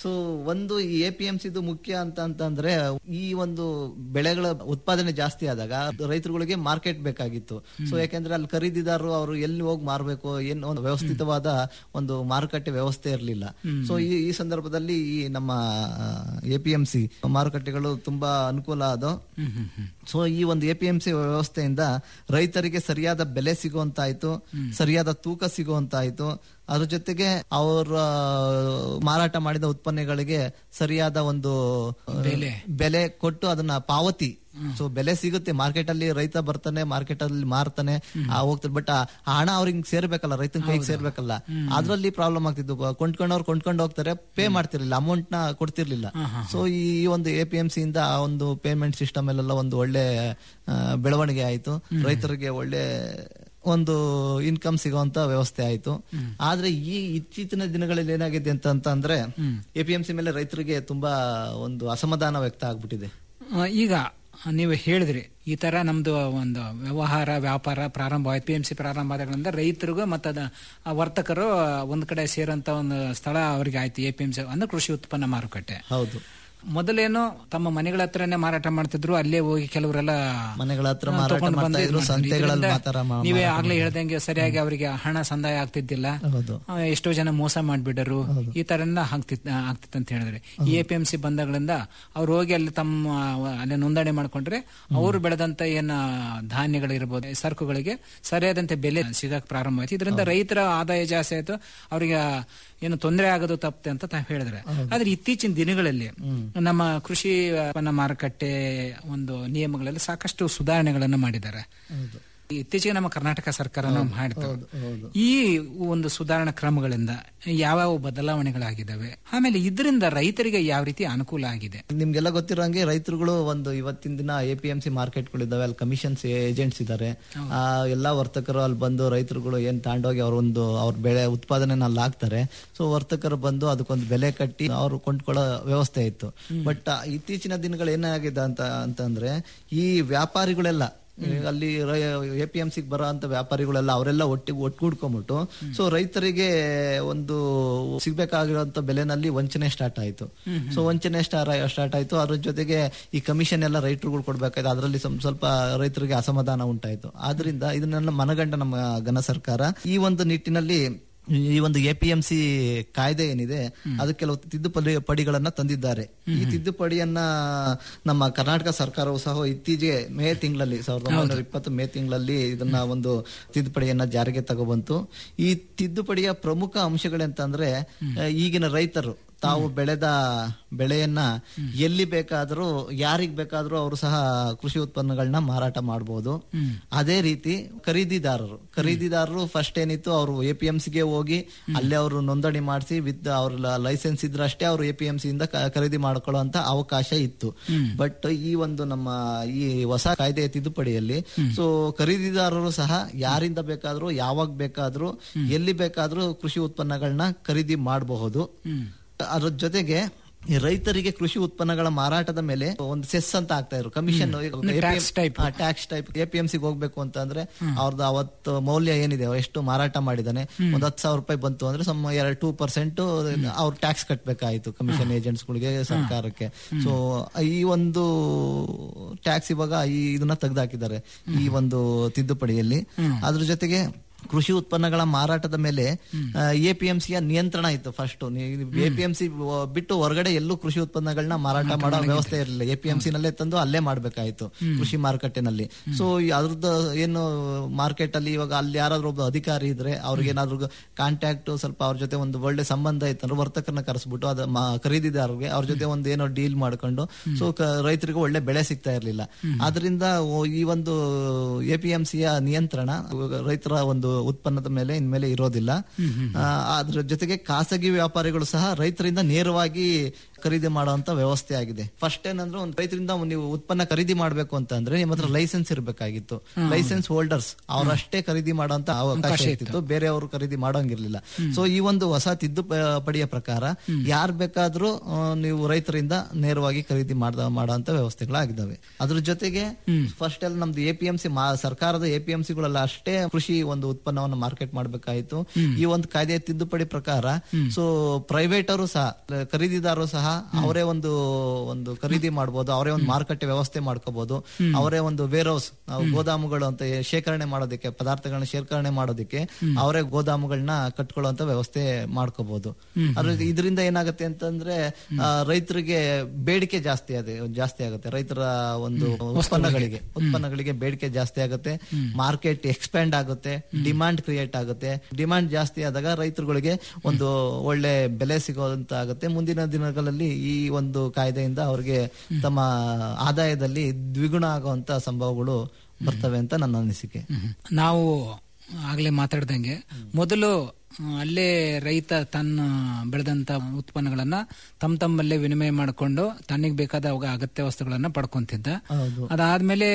ಸೊ ಒಂದು ಈ ಎ ಪಿ ಎಂ ಸಿದು ಮುಖ್ಯ ಅಂತ ಅಂತಂದ್ರೆ ಈ ಒಂದು ಬೆಳೆಗಳ ಉತ್ಪಾದನೆ ಜಾಸ್ತಿ ಆದಾಗ ರೈತರುಗಳಿಗೆ ಮಾರ್ಕೆಟ್ ಬೇಕಾಗಿತ್ತು ಸೊ ಯಾಕೆಂದ್ರೆ ಅಲ್ಲಿ ಖರೀದಿದಾರರು ಅವರು ಎಲ್ಲಿ ಹೋಗಿ ಮಾರಬೇಕು ಏನು ಒಂದು ವ್ಯವಸ್ಥಿತವಾದ ಒಂದು ಮಾರುಕಟ್ಟೆ ವ್ಯವಸ್ಥೆ ಇರಲಿಲ್ಲ ಸೊ ಈ ಈ ಸಂದರ್ಭದಲ್ಲಿ ಈ ನಮ್ಮ ಎ ಪಿ ಎಂ ಸಿ ಮಾರುಕಟ್ಟೆಗಳು ತುಂಬಾ ಅನುಕೂಲ ಅದು ಸೊ ಈ ಒಂದು ಎ ಪಿ ಎಂ ಸಿ ವ್ಯವಸ್ಥೆಯಿಂದ ರೈತರಿಗೆ ಸರಿಯಾದ ಬೆಲೆ ಸಿಗುವಂತಾಯ್ತು ಸರಿಯಾದ ತೂಕ ಸಿಗುವಂತಾಯ್ತು ಅದ್ರ ಜೊತೆಗೆ ಅವರ ಮಾರಾಟ ಮಾಡಿದ ಉತ್ಪನ್ನಗಳಿಗೆ ಸರಿಯಾದ ಒಂದು ಆ, ಬೆಲೆ. ಬೆಲೆ ಕೊಟ್ಟು ಅದನ್ನ ಪಾವತಿ ಸೊ ಬೆಲೆ ಸಿಗುತ್ತೆ ಮಾರ್ಕೆಟ್ ಅಲ್ಲಿ ರೈತ ಬರ್ತಾನೆ ಮಾರ್ಕೆಟ್ ಅಲ್ಲಿ ಮಾರ್ತಾನೆ ಆ, ಹೋಗ್ತಾರೆ ಬಟ್ ಆ ಹಣ ಅವ್ರಿಗೆ ಸೇರ್ಬೇಕಲ್ಲ ರೈತನ ಕೈಗೆ ಸೇರ್ಬೇಕಲ್ಲ ಅದ್ರಲ್ಲಿ ಪ್ರಾಬ್ಲಮ್ ಆಗ್ತಿತ್ತು ಕೊಂಡ್ಕೊಂಡವ್ರು ಕೊಂಡ್ಕೊಂಡು ಹೋಗ್ತಾರೆ ಪೇ ಮಾಡ್ತಿರ್ಲಿಲ್ಲ ಅಮೌಂಟ್ ನ ಕೊಡ್ತಿರ್ಲಿಲ್ಲ ಸೊ ಈ ಒಂದು ಎ ಪಿ ಎಂ ಸಿ ಇಂದ ಆ ಒಂದು ಪೇಮೆಂಟ್ ಸಿಸ್ಟಮ್ ಅಲ್ಲೆಲ್ಲ ಒಂದು ಒಳ್ಳೆ ಆ, ಬೆಳವಣಿಗೆ ಆಯ್ತು ರೈತರಿಗೆ ಒಳ್ಳೆ ಒಂದು ಇನ್ಕಮ್ ಸಿಗುವಂತ ವ್ಯವಸ್ಥೆ ಆಯ್ತು ಆದ್ರೆ ಈ ಇತ್ತೀಚಿನ ದಿನಗಳಲ್ಲಿ ಏನಾಗಿದೆ ಅಂತ ಅಂತಂದ್ರೆ ಎ ಪಿ ಎಂ ಸಿ ಮೇಲೆ ರೈತರಿಗೆ ತುಂಬಾ ಒಂದು ಅಸಮಾಧಾನ ವ್ಯಕ್ತ ಆಗ್ಬಿಟ್ಟಿದೆ ಆ, ಈಗ ನೀವು ಹೇಳಿದ್ರಿ ಈ ತರ ನಮ್ದು ಒಂದು ವ್ಯವಹಾರ ವ್ಯಾಪಾರ ಪ್ರಾರಂಭ ಆಯ್ತು ಪಿ ಎಂ ಸಿ ಪ್ರಾರಂಭ ಆದಾಗಳಿಂದ ರೈತರಿಗೂ ಮತ್ತು ಅದ ಆ ವರ್ತಕರು ಒಂದ್ ಕಡೆ ಸೇರೋಂತ ಒಂದು ಸ್ಥಳ ಅವರಿಗೆ ಆಯ್ತು ಎ ಪಿ ಎಂ ಸಿ ಅಂದ್ರೆ ಕೃಷಿ ಉತ್ಪನ್ನ ಮಾರುಕಟ್ಟೆ ಹೌದು ಮೊದಲೇನು ತಮ್ಮ ಮನೆಗಳ ಹತ್ರನೇ ಮಾರಾಟ ಮಾಡ್ತಿದ್ರು ಅಲ್ಲೇ ಹೋಗಿ ಕೆಲವರೆಲ್ಲ ಮನೆಗಳ ಹತ್ರ ಆ, ಮಾರಾಟ ತಗೊಂಡು ಮಾಡ್ತಾ ಬಂದು ಇದ್ ಇದ್ರು, ಮಾಡ್ತಿದ್ರು. ಸಂತೆಗಳಲ್ಲಿ ಇದರಿಂದ ಮಾತಾರ ಮಾ- ನೀವೇ ಮಾರಾಟ ಆಗ್ಲೇ ಹೇಳ್ದಂಗೆ ಸರಿಯಾಗಿ ಅವರಿಗೆ ಹಣ ಸಂದಾಯ ಆಗ್ತಿದ್ದಿಲ್ಲ ಹೌದು ಆ, ಎಷ್ಟೋ ಜನ ಮೋಸ ಮಾಡ್ಬಿಡರು ಈ ತರ ಎಲ್ಲ ಆಗ್ತಿತ್ ಆಗ್ತಿತ್ತು ಅಂತ ಹೇಳಿದ್ರೆ ಎ ಪಿ ಎಂ ಸಿ ಬಂದಾಗಳಿಂದ ಅವ್ರು ಹೋಗಿ ಅಲ್ಲಿ ತಮ್ಮ ಆ, ಅಲ್ಲಿ ನೋಂದಣಿ ಮಾಡ್ಕೊಂಡ್ರೆ ಅವರು ಬೆಳೆದಂತ ಏನ ಧಾನ್ಯಗಳಿರ್ಬೋದು ಸರಕುಗಳಿಗೆ ಸರಿಯಾದಂತೆ ಬೆಲೆ ಸಿಗಕ್ ಪ್ರಾರಂಭ ಆಯ್ತು ಇದರಿಂದ ರೈತರ ಆದಾಯ ಜಾಸ್ತಿ ಆಯ್ತು ಅವರಿಗೆ ಏನು ತೊಂದರೆ ಆಗೋದು ತಪ್ಪುತ್ತೆ ಅಂತ ತಾವು ಹೇಳಿದ್ರೆ ಆದ್ರೆ ಇತ್ತೀಚಿನ ದಿನಗಳಲ್ಲಿ ನಮ್ಮ ಕೃಷಿ ಉತ್ಪನ್ನ ಮಾರುಕಟ್ಟೆ ಒಂದು ನಿಯಮಗಳಲ್ಲಿ ಸಾಕಷ್ಟು ಸುಧಾರಣೆಗಳನ್ನು ಮಾಡಿದ್ದಾರೆ ಇತ್ತೀಚೆಗೆ ನಮ್ಮ ಕರ್ನಾಟಕ ಸರ್ಕಾರ ಮಾಡಿತು ಈ ಒಂದು ಸುಧಾರಣಾ ಕ್ರಮಗಳಿಂದ ಯಾವ್ಯಾವ ಬದಲಾವಣೆಗಳಾಗಿದ್ದಾವೆ ಆಮೇಲೆ ಇದರಿಂದ ರೈತರಿಗೆ ಯಾವ ರೀತಿ ಅನುಕೂಲ ಆಗಿದೆ ನಿಮ್ಗೆಲ್ಲ ಗೊತ್ತಿರೋಂಗೆ ರೈತರುಗಳು ಒಂದು ಇವತ್ತಿನ ದಿನ ಎ ಪಿ ಎಂ ಸಿ ಮಾರ್ಕೆಟ್ಗಳಿದ್ದಾವೆ ಅಲ್ಲಿ ಕಮಿಷನ್ಸ್ ಏಜೆಂಟ್ಸ್ ಇದ್ದಾರೆ ಆ ಎಲ್ಲಾ ವರ್ತಕರು ಅಲ್ಲಿ ಬಂದು ರೈತರುಗಳು ಏನ್ ತಾಂಡೋಗಿ ಅವ್ರ ಒಂದು ಅವ್ರ ಬೆಳೆ ಉತ್ಪಾದನೆ ಅಲ್ಲಿ ಹಾಕ್ತಾರೆ ಸೊ ವರ್ತಕರು ಬಂದು ಅದಕ್ಕೊಂದು ಬೆಲೆ ಕಟ್ಟಿ ಅವರು ಕೊಂಡ್ಕೊಳ್ಳೋ ವ್ಯವಸ್ಥೆ ಇತ್ತು ಬಟ್ ಇತ್ತೀಚಿನ ದಿನಗಳು ಏನಾಗಿದೆ ಅಂತ ಅಂತಂದ್ರೆ ಈ ವ್ಯಾಪಾರಿಗಳೆಲ್ಲ ಅಲ್ಲಿ ಎ ಪಿ ಎಂ ಸಿಗೆ ಬರೋ ಅಂತ ವ್ಯಾಪಾರಿಗಳೆಲ್ಲ ಅವರೆಲ್ಲ ಒಟ್ಟಿಗೆ ಒಟ್ಟುಗೂಡ್ಕೊಂಡ್ಬಿಟ್ಟು ಸೊ ರೈತರಿಗೆ ಒಂದು ಸಿಗ್ಬೇಕಾಗಿರುವಂತ ಬೆಲೆನಲ್ಲಿ ವಂಚನೆ ಸ್ಟಾರ್ಟ್ ಆಯ್ತು ಸೊ ವಂಚನೆ ಸ್ಟಾರ್ ಸ್ಟಾರ್ಟ್ ಆಯ್ತು ಅದ್ರ ಜೊತೆಗೆ ಈ ಕಮಿಷನ್ ಎಲ್ಲ ರೈತರುಗಳು ಕೊಡ್ಬೇಕಾಯ್ತು ಅದರಲ್ಲಿ ಸ್ವಲ್ಪ ರೈತರಿಗೆ ಅಸಮಾಧಾನ ಉಂಟಾಯ್ತು ಆದ್ರಿಂದ ಇದನ್ನೆಲ್ಲ ಮನಗಂಡ ನಮ್ಮ ಘನ ಸರ್ಕಾರ ಈ ಒಂದು ನಿಟ್ಟಿನಲ್ಲಿ ಈ ಒಂದು ಎ ಪಿ ಎಂ ಸಿ ಕಾಯ್ದೆ ಏನಿದೆ ಅದಕ್ಕೆ ಕೆಲವು ತಿದ್ದುಪಡಿ ಪಡಿಗಳನ್ನ ತಂದಿದ್ದಾರೆ ಈ ತಿದ್ದುಪಡಿಯನ್ನ ನಮ್ಮ ಕರ್ನಾಟಕ ಸರ್ಕಾರವು ಸಹ ಇತ್ತೀಚೆಗೆ ಮೇ ತಿಂಗಳಲ್ಲಿ ಸಾವಿರದ ಒಂಬೈನೂರ ಇಪ್ಪತ್ತು ಮೇ ತಿಂಗಳಲ್ಲಿ ಇದನ್ನ ಒಂದು ತಿದ್ದುಪಡಿಯನ್ನ ಜಾರಿಗೆ ತಗೊಬಂತು ಈ ತಿದ್ದುಪಡಿಯ ಪ್ರಮುಖ ಅಂಶಗಳೆಂತಂದ್ರೆ ಆ, ಈಗಿನ ರೈತರು ತಾವು ಬೆಳೆದ ಬೆಳೆಯನ್ನ ಎಲ್ಲಿ ಬೇಕಾದರೂ ಯಾರಿಗ್ ಬೇಕಾದ್ರೂ ಅವರು ಸಹ ಕೃಷಿ ಉತ್ಪನ್ನಗಳನ್ನ ಮಾರಾಟ ಮಾಡಬಹುದು ಅದೇ ರೀತಿ ಖರೀದಿದಾರರು ಖರೀದಿದಾರರು ಫಸ್ಟ್ ಏನಿತ್ತು ಅವರು ಎ ಪಿ ಎಂ ಸಿಗೆ ಹೋಗಿ ಅಲ್ಲೇ ಅವರು ನೋಂದಣಿ ಮಾಡಿಸಿ ವಿತ್ ಅವ್ರ ಲೈಸೆನ್ಸ್ ಇದ್ರಷ್ಟೇ ಅವರು ಎ ಪಿ ಎಂ ಸಿ ಇಂದ ಕ- ಖರೀದಿ ಮಾಡ್ಕೊಳ್ಳುವಂತ ಅವಕಾಶ ಇತ್ತು ಬಟ್ ಈ ಒಂದು ನಮ್ಮ ಈ ಹೊಸ ಕಾಯ್ದೆಯ ತಿದ್ದುಪಡಿಯಲ್ಲಿ ಸೊ ಖರೀದಿದಾರರು ಸಹ ಯಾರಿಂದ ಬೇಕಾದ್ರೂ ಯಾವಾಗ ಬೇಕಾದ್ರೂ ಎಲ್ಲಿ ಬೇಕಾದ್ರೂ ಕೃಷಿ ಉತ್ಪನ್ನಗಳನ್ನ ಖರೀದಿ ಮಾಡಬಹುದು ಅದ್ರ ಜೊತೆಗೆ ಈ ರೈತರಿಗೆ ಕೃಷಿ ಉತ್ಪನ್ನಗಳ ಮಾರಾಟದ ಮೇಲೆ ಒಂದು ಸೆಸ್ ಅಂತ ಆಗ್ತಾ ಇದ್ರು commission tax type. Tax type A P M ಸಿಗೆ ಹೋಗ್ಬೇಕು ಅಂತ ಅಂದ್ರೆ ಅವ್ರದ್ದು ಅವತ್ತು ಮೌಲ್ಯ ಏನಿದೆ ಅವ್ರು ಎಷ್ಟು ಮಾರಾಟ ಮಾಡಿದಾನೆ ಒಂದ್ ಹತ್ತು ಸಾವಿರ ರೂಪಾಯಿ ಬಂತು ಅಂದ್ರೆ ಸಮ್ ಎರಡು ಟೂ ಪರ್ಸೆಂಟ್ ಅವ್ರು ಟ್ಯಾಕ್ಸ್ ಕಟ್ಬೇಕಾಯ್ತು ಕಮಿಷನ್ ಏಜೆಂಟ್ಸ್ಗಳಿಗೆ ಸರ್ಕಾರಕ್ಕೆ ಸೊ ಈ ಒಂದು ಟ್ಯಾಕ್ಸ್ ಇವಾಗ ಈ ಇದನ್ನ ತೆಗೆದಾಕಿದ್ದಾರೆ ಈ ಒಂದು ತಿದ್ದುಪಡಿಯಲ್ಲಿ ಅದ್ರ ಜೊತೆಗೆ ಕೃಷಿ ಉತ್ಪನ್ನಗಳ ಮಾರಾಟದ ಮೇಲೆ ಎ ಪಿ ಎಂ ಸಿಯ ನಿಯಂತ್ರಣ ಇತ್ತು first A P M C ಬಿಟ್ಟು ಹೊರಗಡೆ ಎಲ್ಲೂ ಕೃಷಿ ಉತ್ಪನ್ನಗಳನ್ನ ಮಾರಾಟ ಮಾಡೋ ವ್ಯವಸ್ಥೆ ಇರಲಿಲ್ಲ ಎ ಪಿ ಎಂ ಸಿ ನಲ್ಲೇ ತಂದು ಅಲ್ಲೇ ಮಾಡ್ಬೇಕಾಯ್ತು ಕೃಷಿ ಮಾರುಕಟ್ಟೆನಲ್ಲಿ ಸೊ ಅದ್ರದ್ದು ಏನು ಮಾರ್ಕೆಟ್ ಅಲ್ಲಿ ಇವಾಗ ಅಲ್ಲಿ ಯಾರಾದ್ರೂ ಒಬ್ಬ ಅಧಿಕಾರಿ ಇದ್ರೆ ಅವ್ರಿಗೆ ಏನಾದ್ರು ಕಾಂಟ್ಯಾಕ್ಟ್ ಸ್ವಲ್ಪ ಅವ್ರ ಜೊತೆ ಒಂದು ಒಳ್ಳೆ ಸಂಬಂಧ ಇತ್ತಂದ್ರೆ ವರ್ತಕರನ್ನ ಕರೆಸ್ಬಿಟ್ಟು ಅದ ಮಾ- ಖರೀದಿದಾರರಿಗೆ ಅವ್ರ ಜೊತೆ ಒಂದು ಏನೋ ಡೀಲ್ ಮಾಡ್ಕೊಂಡು ಸೊ ರೈತರಿಗೆ ಒಳ್ಳೆ ಬೆಳೆ ಸಿಗ್ತಾ ಇರ್ಲಿಲ್ಲ ಆದ್ರಿಂದ ಓ- ಈ ಒಂದು ಎ ಪಿ ಎಂ ಸಿಯ ನಿಯಂತ್ರಣ ರೈತರ ಒಂದು ಉತ್ಪನ್ನದ ಮೇಲೆ ಇನ್ಮೇಲೆ ಇರೋದಿಲ್ಲ ಆ, ಅದ್ರ ಜೊತೆಗೆ ಖಾಸಗಿ ವ್ಯಾಪಾರಿಗಳು ಸಹ ರೈತರಿಂದ ನೇರವಾಗಿ ಖರೀದಿ ಮಾಡುವಂತ ವ್ಯವಸ್ಥೆ ಆಗಿದೆ ಫಸ್ಟ್ ಏನಂದ್ರೆ ಒಂದು ರೈತರಿಂದ ನೀವು ಉತ್ಪನ್ನ ಖರೀದಿ ಮಾಡ್ಬೇಕು ಅಂತ ಅಂದ್ರೆ ನಿಮ್ಮ ಹತ್ರ ಲೈಸೆನ್ಸ್ ಇರಬೇಕಾಗಿತ್ತು ಲೈಸೆನ್ಸ್ ಹೋಲ್ಡರ್ಸ್ ಅವರಷ್ಟೇ ಖರೀದಿ ಮಾಡುವಂತ ಅವಕಾಶ ಇರ್ತಿತ್ತು ಬೇರೆಯವರು ಖರೀದಿ ಮಾಡೋಂಗಿರ್ಲಿಲ್ಲ ಸೊ ಈ ಒಂದು ಹೊಸ ತಿದ್ದುಪಡಿಯ ಪ್ರಕಾರ ಯಾರ್ ಬೇಕಾದ್ರೂ ಆ, ನೀವು ರೈತರಿಂದ ನೇರವಾಗಿ ಖರೀದಿ ಮಾಡ ಮಾಡುವಂತ ವ್ಯವಸ್ಥೆಗಳಾಗಿದ್ದಾವೆ ಅದ್ರ ಜೊತೆಗೆ ಫಸ್ಟ್ ಎಲ್ಲ ನಮ್ದು ಎ ಪಿ ಎಂ ಸಿ ಸರ್ಕಾರದ ಎ ಪಿ ಎಂ ಸಿಗಳೆಲ್ಲ ಅಷ್ಟೇ ಕೃಷಿ ಒಂದು ಉತ್ಪನ್ನವನ್ನು ಮಾರ್ಕೆಟ್ ಮಾಡ್ಬೇಕಾಯ್ತು ಈ ಒಂದು ಕಾಯ್ದೆ ತಿದ್ದುಪಡಿ ಪ್ರಕಾರ ಸೊ ಪ್ರೈವೇಟ್ ಅವರು ಸಹ ಖರೀದಿದಾರರು ಸಹ ಅವರೇ ಒಂದು ಒಂದು ಖರೀದಿ ಮಾಡಬಹುದು ಅವರೇ ಒಂದು ಮಾರುಕಟ್ಟೆ ವ್ಯವಸ್ಥೆ ಮಾಡ್ಕೋಬಹುದು ಅವರೇ ಒಂದು ವೇರ್ ಹೌಸ್ ಗೋದಾಮುಗಳು ಅಂತ ಏ- ಶೇಖರಣೆ ಮಾಡೋದಕ್ಕೆ ಪದಾರ್ಥಗಳನ್ನ ಶೇಖರಣೆ ಮಾಡೋದಕ್ಕೆ ಅವರೇ ಗೋದಾಮುಗಳನ್ನ ಕಟ್ಕೊಳ್ಳುವಂತ ವ್ಯವಸ್ಥೆ ಮಾಡ್ಕೋಬಹುದು ಅದ್ರ ಇದರಿಂದ ಏನಾಗುತ್ತೆ ಅಂತಂದ್ರೆ ಆ, ರೈತರಿಗೆ ಬೇಡಿಕೆ ಜಾಸ್ತಿ ಅದೇ ಜಾಸ್ತಿ ಆಗುತ್ತೆ ರೈತರ ಒಂದು ಉತ್ಪನ್ನಗಳಿಗೆ ಉತ್ಪನ್ನಗಳಿಗೆ ಬೇಡಿಕೆ ಜಾಸ್ತಿ ಆಗುತ್ತೆ ಮಾರ್ಕೆಟ್ ಎಕ್ಸ್ಪ್ಯಾಂಡ್ ಆಗುತ್ತೆ ಡಿಮಾಂಡ್ ಕ್ರಿಯೇಟ್ ಆಗುತ್ತೆ ಡಿಮಾಂಡ್ ಜಾಸ್ತಿ ಆದಾಗ ರೈತರುಗಳಿಗೆ ಒಂದು ಒಳ್ಳೆ ಬೆಲೆ ಸಿಗೋಂತ ಆಗುತ್ತೆ ಮುಂದಿನ ದಿನಗಳಲ್ಲಿ ಈ ಒಂದು ಕಾಯ್ದೆಯಿಂದ ಅವರಿಗೆ ತಮ್ಮ ಆದಾಯದಲ್ಲಿ ದ್ವಿಗುಣ ಆಗುವಂತ ಸಂಭವಗಳು ಬರ್ತವೆ ಅಂತ ನನ್ನ ಅನಿಸಿಕೆ ನಾವು ಆಗ್ಲೇ ಮಾತಾಡ್ದಂಗೆ ಮೊದಲು ಆ, ಅಲ್ಲೇ ರೈತ ತನ್ನ ಬೆಳೆದಂತ ಉತ್ಪನ್ನಗಳನ್ನ ತಮ್ಮ ತಮ್ಮಲ್ಲೇ ವಿನಿಮಯ ಮಾಡಿಕೊಂಡು ತನ್ನಿಗೆ ಬೇಕಾದ ಅವಾಗ ಅಗತ್ಯ ವಸ್ತುಗಳನ್ನ ಪಡ್ಕೊಂತಿದ್ದ ಹೌದು. ಅದಾದ್ಮೇಲೆ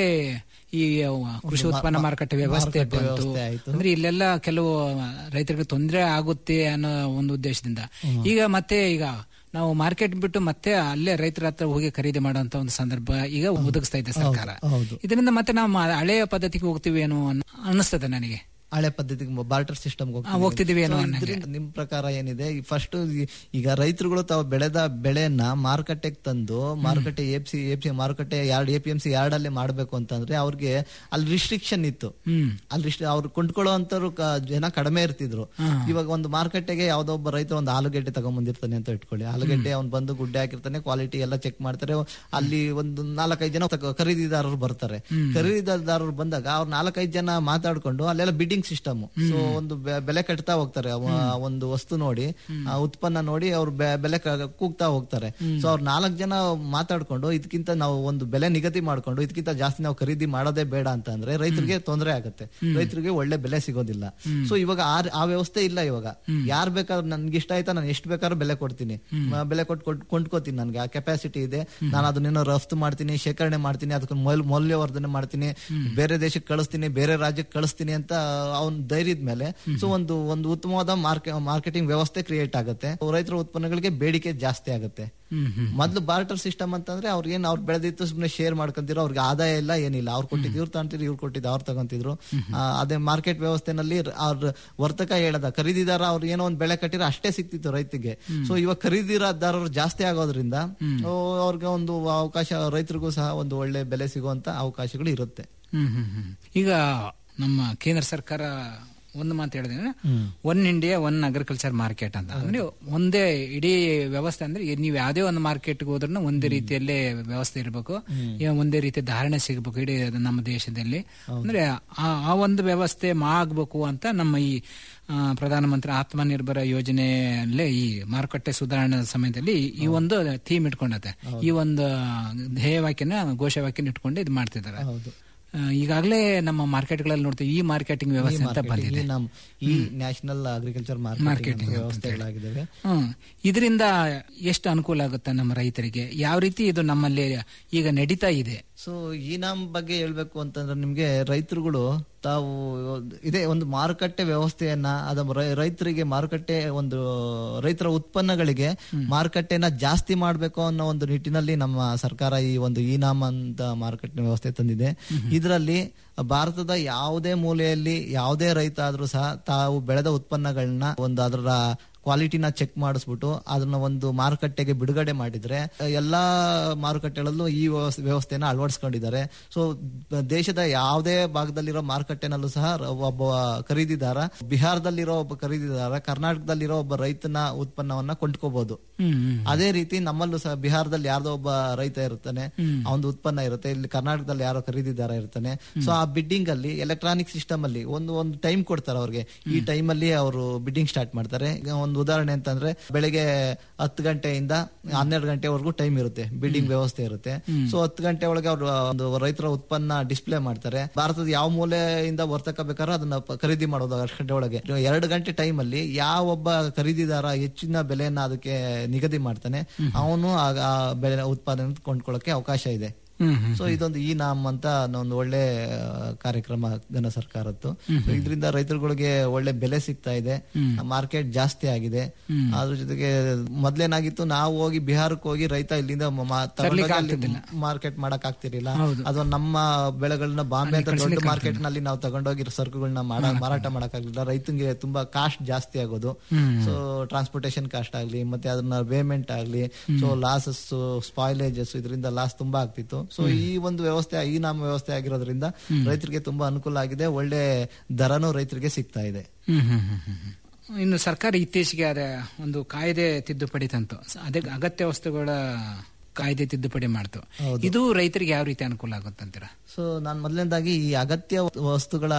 ಈ ಕೃಷಿ ಉತ್ಪನ್ನ ಮಾರುಕಟ್ಟೆ ವ್ಯವಸ್ಥೆ ಮಾರುಕಟ್ಟೆ ಬಂತು ವ್ಯವಸ್ಥೆ ಆಯ್ತು. ಅಂದ್ರೆ ಇಲ್ಲೆಲ್ಲ ಕೆಲವು ರೈತರಿಗೆ ತೊಂದರೆ ಆಗುತ್ತೆ ಅನ್ನೋ ಒಂದು ಉದ್ದೇಶದಿಂದ ಈಗ ಮತ್ತೆ ಈಗ ನಾವು ಮಾರ್ಕೆಟ್ ಬಿಟ್ಟು ಮತ್ತೆ ಅಲ್ಲೇ ರೈತರ ಹತ್ರ ಹೋಗಿ ಖರೀದಿ ಮಾಡುವಂತ ಒಂದು ಸಂದರ್ಭ ಈಗ ಒದಗಿಸ್ತಾ ಇದೆ ಸರ್ಕಾರ ಹೌದು. ಇದರಿಂದ ಮತ್ತೆ ನಾವು ಮಾ- ಹಳೆಯ ಪದ್ಧತಿಗೆ ಹೋಗ್ತೀವಿ ಏನೋ ಅನ್- ಅನಿಸ್ತದೆ ನನಗೆ ಹಳೆ ಪದ್ಧತಿಗೆ ಬಾರ್ಟರ್ ಸಿಸ್ಟಮ್ ಹೋಗ್ತಿದೀವಿ ಏನೋ ಅನ್ನಂಗೆ. ನಿಮ್ ಪ್ರಕಾರ ಏನಿದೆ ಫಸ್ಟ್ ಈಗ ರೈತರುಗಳು ತಾವು ಬೆಳೆದ ಬೆಳೆಯನ್ನ ಮಾರುಕಟ್ಟೆಗೆ ತಂದು ಮಾರುಕಟ್ಟೆ ಎಫ್ ಸಿ ಎಫ್ ಸಿ ಮಾರುಕಟ್ಟೆ yard A P M C yard ಅಲ್ಲಿ ಮಾಡ್ಬೇಕು ಅಂತಂದ್ರೆ ಅವ್ರಿಗೆ ಅಲ್ಲಿ ರಿಸ್ಟ್ರಿಕ್ಷನ್ ಇತ್ತು ಹ್ಮ್ ಅಲ್ಲಿ ರಿಸ್ಟ್- ಅವ್ರು ಕೊಂಡ್ಕೊಳ್ಳುವಂತರು ಜನ ಕಡಿಮೆ ಇರ್ತಿದ್ರು ಇವಾಗ ಒಂದು ಮಾರ್ಕೆಟ್ಗೆ ಯಾವ್ದೋ ಒಬ್ಬ ರೈತ ಒಂದು ಆಲೂಗೆಡ್ಡೆ ತಗೊಂಡ್ಬಂದಿರ್ತಾನೆ ಅಂತ ಇಟ್ಕೊಳ್ಳಿ ಆಲೂಗೆಡ್ಡೆ ಅವ್ನು ಬಂದು ಗುಡ್ಡೆ ಹಾಕಿರ್ತಾನೆ ಕ್ವಾಲಿಟಿ ಎಲ್ಲ ಚೆಕ್ ಮಾಡ್ತಾರೆ ಅಲ್ಲಿ ಒಂದು ನಾಲ್ಕೈದು ಜನ ತಗೊ- ಖರೀದಿದಾರರು ಬರ್ತಾರೆ ಖರೀದಿದಾರರು ಬಂದಾಗ ಅವ್ರು ನಾಲ್ಕೈದು ಜನ ಮಾತಾಡ್ಕೊಂಡು ಅಲ್ಲೆಲ್ಲ ಬಿಡ್ಡಿಂಗ್ ಸಿಸ್ಟಮ್ ಸೊ ಒಂದು ಬೆ- ಬೆಲೆ ಕಟ್ತಾ ಹೋಗ್ತಾರೆ ಅವ- ಒಂದು ವಸ್ತು ನೋಡಿ ಆ ಉತ್ಪನ್ನ ನೋಡಿ ಅವ್ರು ಬೆ- ಬೆಲೆ ಕ- ಕೂಗ್ತಾ ಹೋಗ್ತಾರೆ ಸೊ ಅವ್ರು ನಾಲ್ಕು ಜನ ಮಾತಾಡ್ಕೊಂಡು ಇದಕ್ಕಿಂತ ನಾವು ಒಂದು ಬೆಲೆ ನಿಗದಿ ಮಾಡ್ಕೊಂಡು ಇದಕ್ಕಿಂತ ಜಾಸ್ತಿ ನಾವು ಖರೀದಿ ಮಾಡೋದೇ ಬೇಡ ಅಂತ ಅಂದ್ರೆ ರೈತರಿಗೆ ತೊಂದರೆ ಆಗುತ್ತೆ ರೈತರಿಗೆ ಒಳ್ಳೆ ಬೆಲೆ ಸಿಗೋದಿಲ್ಲ ಸೊ ಇವಾಗ ಆ- ಆ ವ್ಯವಸ್ಥೆ ಇಲ್ಲ ಇವಾಗ ಯಾರ್ ಬೇಕಾದ್ರೂ ನನ್ಗೆ ಇಷ್ಟ ಆಯ್ತಾ ನಾನು ಎಷ್ಟು ಬೇಕಾದ್ರೂ ಬೆಲೆ ಕೊಡ್ತೀನಿ ಮ- ಬೆಲೆ ಕೊಟ್ಟು ಕೊಟ್ಟು ಕೊಂಡ್ಕೋತೀನಿ ನನ್ಗೆ ಆ ಕೆಪಾಸಿಟಿ ಇದೆ ನಾನು ಅದನ್ನೇನೋ ರಫ್ತು ಮಾಡ್ತೀನಿ ಶೇಖರಣೆ ಮಾಡ್ತೀನಿ ಅದಕ್ಕೆ ಮೌಲ್- ಮೌಲ್ಯವರ್ಧನೆ ಮಾಡ್ತೀನಿ ಬೇರೆ ದೇಶಕ್ಕೆ ಕಳಿಸ್ತೀನಿ ಬೇರೆ ರಾಜ್ಯಕ್ಕೆ ಕಳಿಸ್ತೀನಿ ಅಂತ ಅವ್ನ ಧೈರ್ಯದ ಮೇಲೆ ಸೊ ಒಂದು ಒಂದು ಉತ್ತಮವಾದ ಮಾರ್ಕೆ ಮಾರ್ಕೆಟಿಂಗ್ ವ್ಯವಸ್ಥೆ ಕ್ರಿಯೇಟ್ ಆಗುತ್ತೆ ರೈತರ ಉತ್ಪನ್ನಗಳಿಗೆ ಬೇಡಿಕೆ ಜಾಸ್ತಿ ಆಗುತ್ತೆ ಮೊದ್ಲು ಬಾರ್ಟರ್ ಸಿಸ್ಟಮ್ ಅಂತಂದ್ರೆ ಅವ್ರಿಗೆ ಏನ್ ಅವ್ರು ಬೆಳೆದಿತ್ತು ಸುಮ್ಮನೆ ಶೇರ್ ಮಾಡ್ಕೊಂತಿರೋ ಅವ್ರಿಗೆ ಆದಾಯ ಇಲ್ಲ ಏನಿಲ್ಲ ಅವ್ರು ಕೊಟ್ಟಿದ್ದು ಇವ್ರು ತಗೊಂತಿದ್ರು ಇವ್ರು ಕೊಟ್ಟಿದ್ದು ಅವ್ರು ತಗೊಂತಿದ್ರು ಆ, ಅದೇ ಮಾರ್ಕೆಟ್ ವ್ಯವಸ್ಥೆನಲ್ಲಿ ರ- ಅವ್ರ ವರ್ತಕ ಹೇಳದ ಖರೀದಿದಾರ ಅವ್ರು ಏನೋ ಒಂದು ಬೆಳೆ ಕಟ್ಟಿರೋ ಅಷ್ಟೇ ಸಿಕ್ತಿತ್ತು ರೈತಿಗೆ ಸೊ ಇವಾಗ ಖರೀದಿದಾರರು ಜಾಸ್ತಿ ಆಗೋದ್ರಿಂದ ಓ, ಅವ್ರಿಗೆ ಒಂದು ಅವಕಾಶ ರೈತರಿಗೂ ಸಹ ಒಂದು ಒಳ್ಳೆ ಬೆಲೆ ಸಿಗುವಂತ ಅವಕಾಶಗಳು ಇರುತ್ತೆ ಹ್ಮ್ ಹ್ಮ್ ಹ್ಮ್. ಈಗ ನಮ್ಮ ಕೇಂದ್ರ ಸರ್ಕಾರ ಒಂದು ಮಾತು ಹೇಳಿದ್ರೆ one India one agriculture market ಅಂತ ಅಂದ್ರೆ ಒಂದೇ ಇಡೀ ವ್ಯವಸ್ಥೆ ಅಂದ್ರೆ ಈ ನೀವು ಯಾವುದೇ ಒಂದು ಮಾರ್ಕೆಟ್ಗೆ ಹೋದ್ರೂ ಒಂದೇ ರೀತಿಯಲ್ಲೇ ವ್ಯವಸ್ಥೆ ಇರಬೇಕು ಒಂದೇ ರೀತಿಯ ಧಾರಣೆ ಸಿಗಬೇಕು ಇಡೀ ನಮ್ಮ ದೇಶದಲ್ಲಿ ಅಂದ್ರೆ ಆ ಆ ಒಂದು ವ್ಯವಸ್ಥೆ ಆಗ್ಬೇಕು ಅಂತ ನಮ್ಮ ಈ ಆ, ಪ್ರಧಾನಮಂತ್ರಿ ಆತ್ಮನಿರ್ಭರ ಯೋಜನೆಯಲ್ಲೇ ಈ ಮಾರುಕಟ್ಟೆ ಸುಧಾರಣೆ ಸಮಯದಲ್ಲಿ ಈ ಒಂದು ಥೀಮ್ ಇಟ್ಕೊಂಡತೆ ಈ ಒಂದು ಧ್ಯೇಯವಾಕ್ಯನ ಘೋಷವಾಕ್ಯನ ಇಟ್ಕೊಂಡು ಇದು ಮಾಡ್ತಿದ್ದಾರೆ ಹೌದು ಆ, ಈಗಾಗಲೇ ನಮ್ಮ ಮಾರ್ಕೆಟ್ಗಳಲ್ಲಿ ನೋಡ್ತೀವಿ ಈ ಮಾರ್ಕೆಟಿಂಗ್ ವ್ಯವಸ್ಥೆ ಅಂತ marketing, ಬಂದಿದೆ ಈ ನಮ್ ಈ ನ್ಯಾಷನಲ್ ಅಗ್ರಿಕಲ್ಚರ್ Marketing ಮಾರ್ಕೆಟಿಂಗ್ ಅಂತ ವ್ಯವಸ್ಥೆಗಳಾಗಿದ್ದಾವೆ ಹ್ಮ್ ಇದರಿಂದ ಎಷ್ಟು ಅನುಕೂಲ ಆಗುತ್ತೆ ನಮ್ಮ ರೈತರಿಗೆ ಯಾವ ರೀತಿ ಇದು ನಮ್ಮಲ್ಲಿ ಈಗ ನಡೀತಾ ಇದೆ ಸೊ ಈ ನಮ್ ಬಗ್ಗೆ ಹೇಳ್ಬೇಕು ಅಂತಂದ್ರೆ ನಿಮ್ಗೆ ರೈತರುಗಳು ತಾವು ಇದೇ ಒಂದು ಮಾರುಕಟ್ಟೆ ವ್ಯವಸ್ಥೆಯನ್ನ ಅದ ರೈ- ರೈತರಿಗೆ ಮಾರುಕಟ್ಟೆ ಒಂದು ರೈತರ ಉತ್ಪನ್ನಗಳಿಗೆ ಮಾರುಕಟ್ಟೆನ ಜಾಸ್ತಿ ಮಾಡ್ಬೇಕು ಅನ್ನೋ ಒಂದು ನಿಟ್ಟಿನಲ್ಲಿ ನಮ್ಮ ಸರ್ಕಾರ ಈ ಒಂದು ಈ ನಾಮ್ ಅಂತ ಮಾರುಕಟ್ಟೆ ವ್ಯವಸ್ಥೆ ತಂದಿದೆ ಇದರಲ್ಲಿ ಭಾರತದ ಯಾವುದೇ ಮೂಲೆಯಲ್ಲಿ ಯಾವುದೇ ರೈತ ಆದ್ರೂ ಸಹ ತಾವು ಬೆಳೆದ ಉತ್ಪನ್ನಗಳನ್ನ ಒಂದು ಅದರ ಕ್ವಾಲಿಟಿನ ಚೆಕ್ ಮಾಡಿಸ್ಬಿಟ್ಟು ಅದನ್ನ ಒಂದು ಮಾರುಕಟ್ಟೆಗೆ ಬಿಡುಗಡೆ ಮಾಡಿದ್ರೆ ಎಲ್ಲಾ ಮಾರುಕಟ್ಟೆಗಳಲ್ಲೂ ಈ ವ್ಯವಸ್ಥೆ ವ್ಯವಸ್ಥೆನ ಅಳವಡಿಸ್ಕೊಂಡಿದ್ದಾರೆ ಸೊ ದೇಶದ ಯಾವುದೇ ಭಾಗದಲ್ಲಿರೋ ಮಾರುಕಟ್ಟೆನಲ್ಲೂ ಸಹ ರ- ಒಬ್ಬ ಖರೀದಿದಾರ ಬಿಹಾರದಲ್ಲಿರೋ ಒಬ್ಬ ಖರೀದಿದಾರ ಕರ್ನಾಟಕದಲ್ಲಿರೋ ಒಬ್ಬ ರೈತನ ಉತ್ಪನ್ನವನ್ನ ಕೊಂಡ್ಕೋಬಹುದು ಅದೇ ರೀತಿ ನಮ್ಮಲ್ಲೂ ಸಹ ಬಿಹಾರದಲ್ಲಿ ಯಾರ್ದೋ ಒಬ್ಬ ರೈತ ಇರ್ತಾನೆ ಅವನ ಉತ್ಪನ್ನ ಇರುತ್ತೆ ಇಲ್ಲಿ ಕರ್ನಾಟಕದಲ್ಲಿ ಯಾರೋ ಖರೀದಿದಾರ ಇರ್ತಾನೆ ಸೊ ಆ ಬಿಡ್ಡಿಂಗ್ ಅಲ್ಲಿ ಎಲೆಕ್ಟ್ರಾನಿಕ್ ಸಿಸ್ಟಮ್ ಅಲ್ಲಿ ಒಂದು ಒಂದು ಟೈಮ್ ಕೊಡ್ತಾರೆ ಅವ್ರಿಗೆ ಈ ಟೈಮ್ ಅಲ್ಲಿ ಅವರು ಬಿಡ್ಡಿಂಗ್ ಸ್ಟಾರ್ಟ್ ಮಾಡ್ತಾರೆ ಈಗ ಒಂದು ಉದಾಹರಣೆ ಅಂತಂದ್ರೆ ಬೆಳಿಗ್ಗೆ ಹತ್ತು ಗಂಟೆಯಿಂದ ಹನ್ನೆರಡು ಗಂಟೆವರೆಗೂ ಟೈಮ್ ಇರುತ್ತೆ ಬಿಲ್ಡಿಂಗ್ ವ್ಯವಸ್ಥೆ ಇರುತ್ತೆ ಸೊ ಹತ್ತು ಗಂಟೆ ಒಳಗೆ ಅವರು ಒಂದು ರೈತರ ಉತ್ಪನ್ನ ಡಿಸ್ಪ್ಲೇ ಮಾಡ್ತಾರೆ ಭಾರತದ ಯಾವ ಮೂಲೆಯಿಂದ ವರ್ತಕ ಬೇಕಾದ್ರೂ ಅದನ್ನ ಪ- ಖರೀದಿ ಮಾಡೋದು ಅಷ್ಟು ಗಂಟೆ ಒಳಗೆ ಎರಡು ಗಂಟೆ ಟೈಮ್ ಅಲ್ಲಿ ಯಾವ ಒಬ್ಬ ಖರೀದಿದಾರ ಹೆಚ್ಚಿನ ಬೆಲೆಯನ್ನ ಅದಕ್ಕೆ ನಿಗದಿ ಮಾಡ್ತಾನೆ ಅವನು ಆ ಆ ಬೆಳೆ ಉತ್ಪಾದನೆ ಕೊಂಡ್ಕೊಳ್ಳೋಕೆ ಅವಕಾಶ ಇದೆ ಸೊ ಇದೊಂದು ಈ ನಾಮ್ ಅಂತ ಒಂದು ಒಳ್ಳೆ ಆ, ಕಾರ್ಯಕ್ರಮ ಘನ ಸರ್ಕಾರದ್ದು So ಇದರಿಂದ ರೈತರುಗಳಿಗೆ ಒಳ್ಳೆ ಬೆಲೆ ಸಿಗ್ತಾ ಇದೆ ಮಾರ್ಕೆಟ್ ಜಾಸ್ತಿ ಆಗಿದೆ ಅದ್ರ ಜೊತೆಗೆ ಮೊದ್ಲೇನಾಗಿತ್ತು ನಾವು ಹೋಗಿ ಬಿಹಾರಕ್ಕೆ ಹೋಗಿ ರೈತ ಇಲ್ಲಿಂದ ಮಾರ್ಕೆಟ್ ಮಾಡಕ್ ಆಗ್ತಿರ್ಲಿಲ್ಲ ಅಥವಾ ನಮ್ಮ ಬೆಳೆಗಳನ್ನ ಬಾಂಬೆ ಅಂತ ದೊಡ್ಡ ಮಾರ್ಕೆಟ್ ನಲ್ಲಿ ನಾವು ತಗೊಂಡೋಗಿ ಸರಕುಗಳನ್ನ ಮಾಡ ಮಾರಾಟ ಮಾಡಕ್ ಆಗ್ಲಿಲ್ಲ ರೈತನಿಗೆ ತುಂಬಾ ಕಾಸ್ಟ್ ಜಾಸ್ತಿ ಆಗೋದು ಸೊ ಟ್ರಾನ್ಸ್ಪೋರ್ಟೇಶನ್ ಕಾಸ್ಟ್ ಆಗ್ಲಿ ಮತ್ತೆ ಅದನ್ನ ಪೇಮೆಂಟ್ ಆಗ್ಲಿ ಸೊ ಲಾಸಸ್ ಸ್ಪಾಯ್ಲೇಜಸ್ ಇದರಿಂದ ಲಾಸ್ ತುಂಬಾ ಆಗ್ತಿತ್ತು ಸೊ ಈ ಒಂದು ವ್ಯವಸ್ಥೆ ಈ ನಾಮ ವ್ಯವಸ್ಥೆ ಆಗಿರೋದ್ರಿಂದ ರೈತರಿಗೆ ತುಂಬಾ ಅನುಕೂಲ ಆಗಿದೆ ಒಳ್ಳೆ ದರನೂ ರೈತರಿಗೆ ಸಿಗ್ತಾ ಇದೆ ಹ್ಮ್ ಹ್ಮ್ ಹ್ಮ್ ಹ್ಮ್ ಹ್ಮ್. ಇನ್ನು ಸರ್ಕಾರ ಇತ್ತೀಚೆಗೆ ಅದೇ ಒಂದು ಕಾಯ್ದೆ ತಿದ್ದುಪಡಿ ತಂತು ಸ- ಅದೇ ಅಗತ್ಯ ವಸ್ತುಗಳ ಕಾಯ್ದೆ ತಿದ್ದುಪಡಿ ಮಾಡ್ತು ಇದು ರೈತರಿಗೆ ಯಾವ ರೀತಿ ಅನುಕೂಲ ಆಗುತ್ತಂತೀರಾ ಸೊ ನಾನು ಮೊದಲನೇದಾಗಿ ಈ ಅಗತ್ಯ ವಸ್ತುಗಳ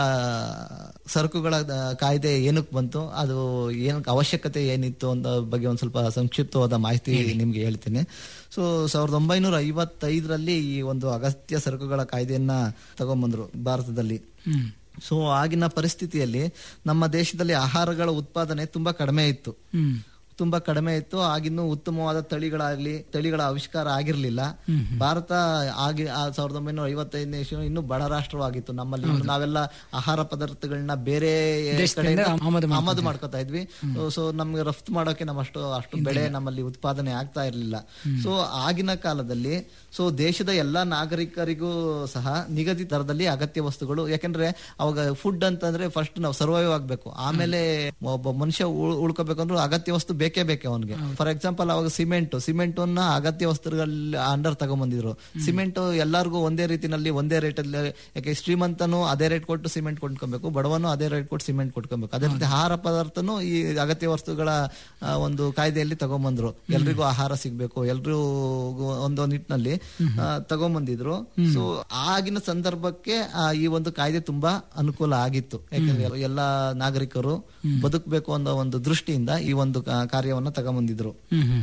ಸರಕುಗಳ ಆ, ಕಾಯ್ದೆ ಏನಕ್ಕೆ ಬಂತು ಅದು ಏನಕ್ಕೆ ಅವಶ್ಯಕತೆ ಏನಿತ್ತು ಅಂತ ಬಗ್ಗೆ ಒಂದ್ ಸ್ವಲ್ಪ ಸಂಕ್ಷಿಪ್ತವಾದ ಮಾಹಿತಿ ನಿಮ್ಗೆ ಹೇಳ್ತೀನಿ ಸೊ ಸಾವಿರದ ಒಂಬೈನೂರ ಐವತ್ತೈದರಲ್ಲಿ ಈ ಒಂದು ಅಗತ್ಯ ಸರಕುಗಳ ಕಾಯ್ದೆಯನ್ನ ತಗೊಂಬಂದ್ರು ಭಾರತದಲ್ಲಿ ಸೊ ಆಗಿನ ಪರಿಸ್ಥಿತಿಯಲ್ಲಿ ನಮ್ಮ ದೇಶದಲ್ಲಿ ಆಹಾರಗಳ ಉತ್ಪಾದನೆ ತುಂಬಾ ಕಡಿಮೆ ಇತ್ತು ತುಂಬಾ ಕಡಿಮೆ ಇತ್ತು ಆಗಿನ್ನೂ ಉತ್ತಮವಾದ ತಳಿಗಳಾಗ್ಲಿ ತಳಿಗಳ ಆವಿಷ್ಕಾರ ಆಗಿರ್ಲಿಲ್ಲ ಭಾರತ ಆಗಿ ಆ ಸಾವಿರದ ಒಂಬೈನೂರ ಐವತ್ತೈದನೇ ಇಸ್ವಿ ಇನ್ನೂ ಬಡ ರಾಷ್ಟ್ರವಾಗಿತ್ತು ನಮ್ಮಲ್ಲಿ ಇನ್ನು ನಾವೆಲ್ಲ ಆಹಾರ ಪದಾರ್ಥಗಳನ್ನ ಬೇರೆ ದೇಶದಿಂದ ಕಡೆಯಿಂದ ಆಮದು ಆಮದು ಮಾಡ್ಕೊತಾ ಇದ್ವಿ ಸೊ ನಮ್ಗೆ ರಫ್ತು ಮಾಡೋಕೆ ನಮ್ಮ ಅಷ್ಟು ಅಷ್ಟು ಬೆಳೆ ನಮ್ಮಲ್ಲಿ ಉತ್ಪಾದನೆ ಆಗ್ತಾ ಇರಲಿಲ್ಲ ಸೊ ಆಗಿನ ಕಾಲದಲ್ಲಿ ಸೊ ದೇಶದ ಎಲ್ಲಾ ನಾಗರಿಕರಿಗೂ ಸಹ ನಿಗದಿತ ದರದಲ್ಲಿ ಅಗತ್ಯ ವಸ್ತುಗಳು ಯಾಕಂದ್ರೆ ಅವಾಗ ಫುಡ್ ಅಂತಂದ್ರೆ ಫಸ್ಟ್ ನಾವು ಸರ್ವೈವ್ ಆಗ್ಬೇಕು ಆಮೇಲೆ ಒಬ್ಬ ಮನುಷ್ಯ ಉಳ್- ಉಳ್ಕೋಬೇಕಂದ್ರೆ ಅಗತ್ಯ ವಸ್ತು ಬೇಕೇ ಬೇಕೆ ಅವನಿಗೆ ಫಾರ್ ಎಕ್ಸಾಂಪಲ್ ಅವಾಗ ಸಿಮೆಂಟ್ ಸಿಮೆಂಟ್ ಅನ್ನ ಅಗತ್ಯ ವಸ್ತುಗಳ ಅಂಡರ್ ತಗೊಂಬಂದಿದ್ರು ಸಿಮೆಂಟ್ ಎಲ್ಲರಿಗೂ ಒಂದೇ ರೀತಿನಲ್ಲಿ ಒಂದೇ ರೇಟ್ ಅಲ್ಲಿ ಯಾಕೆ ಶ್ರೀಮಂತನು ಅದೇ ರೇಟ್ ಕೊಟ್ಟು ಸಿಮೆಂಟ್ ಕೊಂಡ್ಕೊಬೇಕು ಬಡವನು ಅದೇ ರೇಟ್ ಕೊಟ್ಟು ಸಿಮೆಂಟ್ ಕೊಟ್ಕೊಬೇಕು ಅದೇ ರೀತಿ ಆಹಾರ ಪದಾರ್ಥನು ಈ ಅಗತ್ಯ ವಸ್ತುಗಳ ಆ, ಒಂದು ಕಾಯ್ದೆಯಲ್ಲಿ ತಗೊಂಬಂದ್ರು ಎಲ್ರಿಗೂ ಆಹಾರ ಸಿಗ್ಬೇಕು ಎಲ್ರಿಗೂ ಒಂದು ನಿಟ್ಟಿನಲ್ಲಿ ಆ, ತಗೊಂಬಂದಿದ್ರು ಸೊ ಆಗಿನ ಸಂದರ್ಭಕ್ಕೆ ಆ, ಈ ಒಂದು ಕಾಯ್ದೆ ತುಂಬಾ ಅನುಕೂಲ ಆಗಿತ್ತು ಯಾಕಂದ್ರೆ ಎಲ್ಲಾ ನಾಗರಿಕರು ಬದುಕಬೇಕು ಅನ್ನೋ ಒಂದು ದೃಷ್ಟಿಯಿಂದ ಈ ಒಂದು ಕಾ- ಕಾರ್ಯವನ್ನ ತಗೊಂಬಂದಿದ್ರು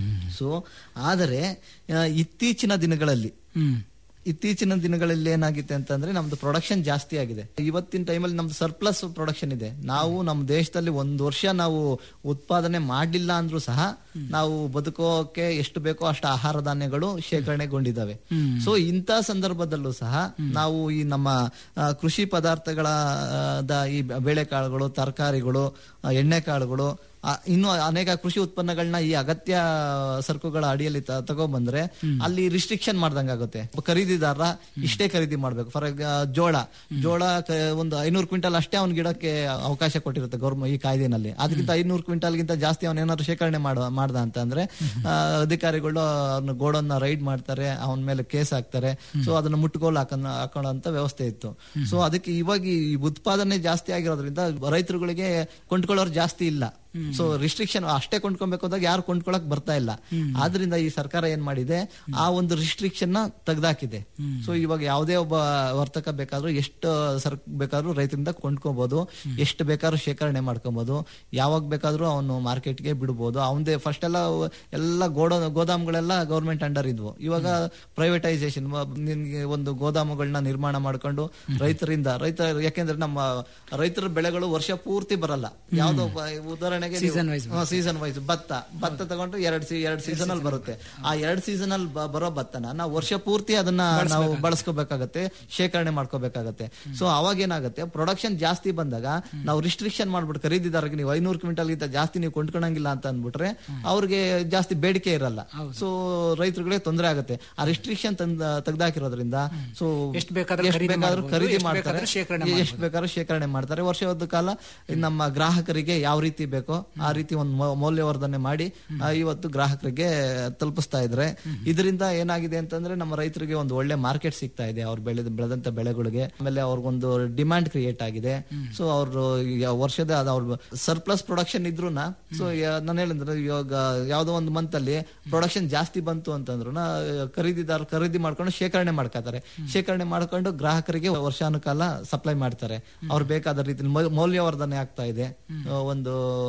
ಸೊ ಆದರೆ ಆ, ಇತ್ತೀಚಿನ ದಿನಗಳಲ್ಲಿ ಇತ್ತೀಚಿನ ದಿನಗಳಲ್ಲಿ ಏನಾಗಿದೆ ಅಂತಂದ್ರೆ ನಮ್ದು ಪ್ರೊಡಕ್ಷನ್ ಜಾಸ್ತಿ ಆಗಿದೆ ಇವತ್ತಿನ ಟೈಮಲ್ಲಿ ನಮ್ದು ಸರ್ಪ್ಲಸ್ ಪ್ರೊಡಕ್ಷನ್ ಇದೆ ನಾವು ನಮ್ಮ ದೇಶದಲ್ಲಿ ಒಂದು ವರ್ಷ ನಾವು ಉತ್ಪಾದನೆ ಮಾಡಲಿಲ್ಲ ಅಂದ್ರೂ ಸಹ ನಾವು ಬದುಕೋಕೆ ಎಷ್ಟು ಬೇಕೋ ಅಷ್ಟು ಆಹಾರ ಧಾನ್ಯಗಳು ಶೇಖರಣೆಗೊಂಡಿದ್ದಾವೆ ಸೊ ಇಂಥ ಸಂದರ್ಭದಲ್ಲೂ ಸಹ ನಾವು ಈ ನಮ್ಮ ಆ, ಕೃಷಿ ಪದಾರ್ಥಗಳ ಆ, ದ ಈ ಬೇಳೆಕಾಳುಗಳು ತರಕಾರಿಗಳು ಎಣ್ಣೆಕಾಳುಗಳು ಆ, ಇನ್ನು ಅನೇಕ ಕೃಷಿ ಉತ್ಪನ್ನಗಳನ್ನ ಈ ಅಗತ್ಯ ಸರಕುಗಳ ಅಡಿಯಲ್ಲಿ ತ- ತಗೊಂಬಂದ್ರೆ ಅಲ್ಲಿ ರಿಸ್ಟ್ರಿಕ್ಷನ್ ಮಾಡ್ದಂಗಾಗುತ್ತೆ ಒಬ್ಬ ಖರೀದಿದಾರ ಇಷ್ಟೇ ಖರೀದಿ ಮಾಡ್ಬೇಕು ಫಾರ್ ಜೋಳ ಜೋಳ ಕ- ಒಂದು ಐನೂರು ಕ್ವಿಂಟಲ್ ಅಷ್ಟೇ ಅವ್ನಿಗೆ ಇಡಕ್ಕೆ ಅವಕಾಶ ಕೊಟ್ಟಿರುತ್ತೆ ಗೌರ್ಮೆಂಟ್ ಈ ಕಾಯ್ದೆನಲ್ಲಿ ಅದಕ್ಕಿಂತ ಐನೂರು ಕ್ವಿಂಟಲ್ಗಿಂತ ಜಾಸ್ತಿ ಅವನ ಏನಾದ್ರು ಶೇಖರಣೆ ಮಾಡ ಮಾಡ್ದ ಅಂತ ಅಂದ್ರೆ ಆ, ಅಧಿಕಾರಿಗಳು ಅವ್ನ ಗೋಡನ್ನ ರೈಡ್ ಮಾಡ್ತಾರೆ ಅವನ ಮೇಲೆ ಕೇಸ್ ಹಾಕ್ತಾರೆ ಸೊ ಅದನ್ನ ಮುಟ್ಟುಗೋಲು ಹಾಕೊಂಡ್ ಹಾಕೊಳ್ಳೋಂತ ವ್ಯವಸ್ಥೆ ಇತ್ತು ಸೊ ಅದಕ್ಕೆ ಇವಾಗ ಈ ಉತ್ಪಾದನೆ ಜಾಸ್ತಿ ಆಗಿರೋದ್ರಿಂದ ರೈತರುಗಳಿಗೆ ಕೊಂಡ್ಕೊಳ್ಳೋರು ಜಾಸ್ತಿ ಇಲ್ಲ ಸೊ ರಿಸ್ಟ್ರಿಕ್ಷನ್ ಅಷ್ಟೇ ಕೊಂಡ್ಕೊಬೇಕು ಅಂದಾಗ ಯಾರು ಕೊಂಡ್ಕೊಳಕ್ ಬರ್ತಾ ಇಲ್ಲ ಆದ್ರಿಂದ ಈ ಸರ್ಕಾರ ಏನ್ ಮಾಡಿದೆ ಆ ಒಂದು ರಿಸ್ಟ್ರಿಕ್ಷನ್ ನ ತೆಗ್ದಾಕಿದೆ ಸೊ ಇವಾಗ ಯಾವುದೇ ಒಬ್ಬ ವರ್ತಕ ಬೇಕಾದ್ರೂ ಎಷ್ಟು ಸರಕು ಬೇಕಾದ್ರೂ ರೈತರಿಂದ ಕೊಂಡ್ಕೊಬಹುದು ಎಷ್ಟು ಬೇಕಾದ್ರೂ ಶೇಖರಣೆ ಮಾಡ್ಕೊಬಹುದು ಯಾವಾಗ ಬೇಕಾದ್ರೂ ಅವನು ಮಾರ್ಕೆಟ್ಗೆ ಬಿಡ್ಬೋದು ಅವನದೇ ಫಸ್ಟ್ ಎಲ್ಲ ಎಲ್ಲ ಗೋಡ ಗೋದಾಮ್ಗಳೆಲ್ಲ ಗೌರ್ಮೆಂಟ್ ಅಂಡರ್ ಇದ್ವು ಇವಾಗ ಪ್ರೈವೇಟೈಸೇಷನ್ ನಿನ್ಗೆ ಒಂದು ಗೋದಾಮುಗಳನ್ನ ನಿರ್ಮಾಣ ಮಾಡ್ಕೊಂಡು ರೈತರಿಂದ ರೈತ ಯಾಕೆಂದ್ರೆ ನಮ್ಮ ರೈತರ ಬೆಳೆಗಳು ವರ್ಷ ಪೂರ್ತಿ ಬರಲ್ಲ ಯಾವ್ದೋ ಒಬ್ಬ ಉದಾಹರಣೆಗೆ Season wise ಸೀಸನ್ ವೈಸ್ ಭತ್ತ ಭತ್ತ ತಗೊಂಡ್ರೆ ಎರಡ್ ಸೀ ಎರಡ್ ಸೀಸನ್ ಅಲ್ಲಿ ಬರುತ್ತೆ ಆ ಎರಡ್ ಸೀಸನ್ ಅಲ್ಲಿ ಬ- ಬರೋ ಭತ್ತನ ನಾವು ವರ್ಷ ಪೂರ್ತಿ ಅದನ್ನ ನಾವು ಬಳಸ್ಕೋಬೇಕಾಗತ್ತೆ ಶೇಖರಣೆ ಮಾಡ್ಕೋಬೇಕಾಗತ್ತೆ ಸೊ ಅವಾಗ ಏನಾಗುತ್ತೆ ಪ್ರೊಡಕ್ಷನ್ ಜಾಸ್ತಿ ಬಂದಾಗ ನಾವು ರಿಸ್ಟ್ರಿಕ್ಷನ್ ಮಾಡ್ಬಿಟ್ಟು ಖರೀದಿದಾರರಿಗೆ ನೀವು ಐನೂರು ಕ್ವಿಂಟಲ್ ಗಿಂತ ಜಾಸ್ತಿ ನೀವು ಕೊಂಡ್ಕೊಳಂಗಿಲ್ಲ ಅಂತ ಅಂದ್ಬಿಟ್ರೆ ಅವ್ರಿಗೆ ಜಾಸ್ತಿ ಬೇಡಿಕೆ ಇರಲ್ಲ ಸೊ ರೈತರುಗಳಿಗೆ ತೊಂದರೆ ಆಗುತ್ತೆ ಆ ರಿಸ್ಟ್ರಿಕ್ಷನ್ ತಂದ ತೆಗ್ದಾಕಿರೋದ್ರಿಂದ ಸೊ ಎಷ್ಟ್ ಬೇಕಾದ್ರೂ ಎಷ್ಟ್ ಖರೀದಿ ಬೇಕಾದ್ರೂ ಮಾಡ್ಬೋದು, ಖರೀದಿ ಎಷ್ಟ್ ಮಾಡ್ತಾರೆ ಬೇಕಾದ್ರೂ ಶೇಖರಣೆ ಎಷ್ಟು ಬೇಕಾದ್ರೂ ಶೇಖರಣೆ ಮಾಡ್ತಾರೆ ವರ್ಷದ ಕಾಲ ನಮ್ಮ ಗ್ರಾಹಕರಿಗೆ ಯಾವ ರೀತಿ ಬೇಕೋ ಆ ರೀತಿ ಒಂದು ಮೌ- ಮೌಲ್ಯವರ್ಧನೆ ಮಾಡಿ ಆ, ಇವತ್ತು ಗ್ರಾಹಕರಿಗೆ ತಲುಪಿಸ್ತಾ ಇದ್ರೆ ಇದರಿಂದ ಏನಾಗಿದೆ ಅಂತಂದ್ರೆ ನಮ್ಮ ರೈತರಿಗೆ ಒಂದು ಒಳ್ಳೆ ಮಾರ್ಕೆಟ್ ಸಿಗ್ತಾ ಇದೆ ಅವ್ರು ಬೆಳೆದ ಬೆಳೆದಂತ ಬೆಳೆಗಳಿಗೆ ಆಮೇಲೆ ಅವ್ರಿಗೊಂದು ಡಿಮ್ಯಾಂಡ್ ಕ್ರಿಯೇಟ್ ಆಗಿದೆ ಸೊ ಅವರು ವರ್ಷದ ಅದು ಅವ್ರ ಸರ್ಪ್ಲಸ್ ಪ್ರೊಡಕ್ಷನ್ ಇದ್ರೂನ ಸೊ ನಾನು ಹೇಳಿದ್ರೆ ಇವಾಗ ಯಾವ್ದೋ ಒಂದು ಮಂತ್ ಅಲ್ಲಿ ಪ್ರೊಡಕ್ಷನ್ ಜಾಸ್ತಿ ಬಂತು ಅಂತಂದ್ರು ಖರೀದಿದಾರ ಖರೀದಿ ಮಾಡ್ಕೊಂಡು ಶೇಖರಣೆ ಮಾಡ್ಕೋತಾರೆ ಶೇಖರಣೆ ಮಾಡ್ಕೊಂಡು ಗ್ರಾಹಕರಿಗೆ ವರ್ಷಾನುಕಾಲ ಸಪ್ಲೈ ಮಾಡ್ತಾರೆ ಅವ್ರು ಬೇಕಾದ ರೀತಿ ಮೌಲ್ಯವರ್ಧನೆ ಆಗ್ತಾ ಇದೆ ಆ, ಒಂದು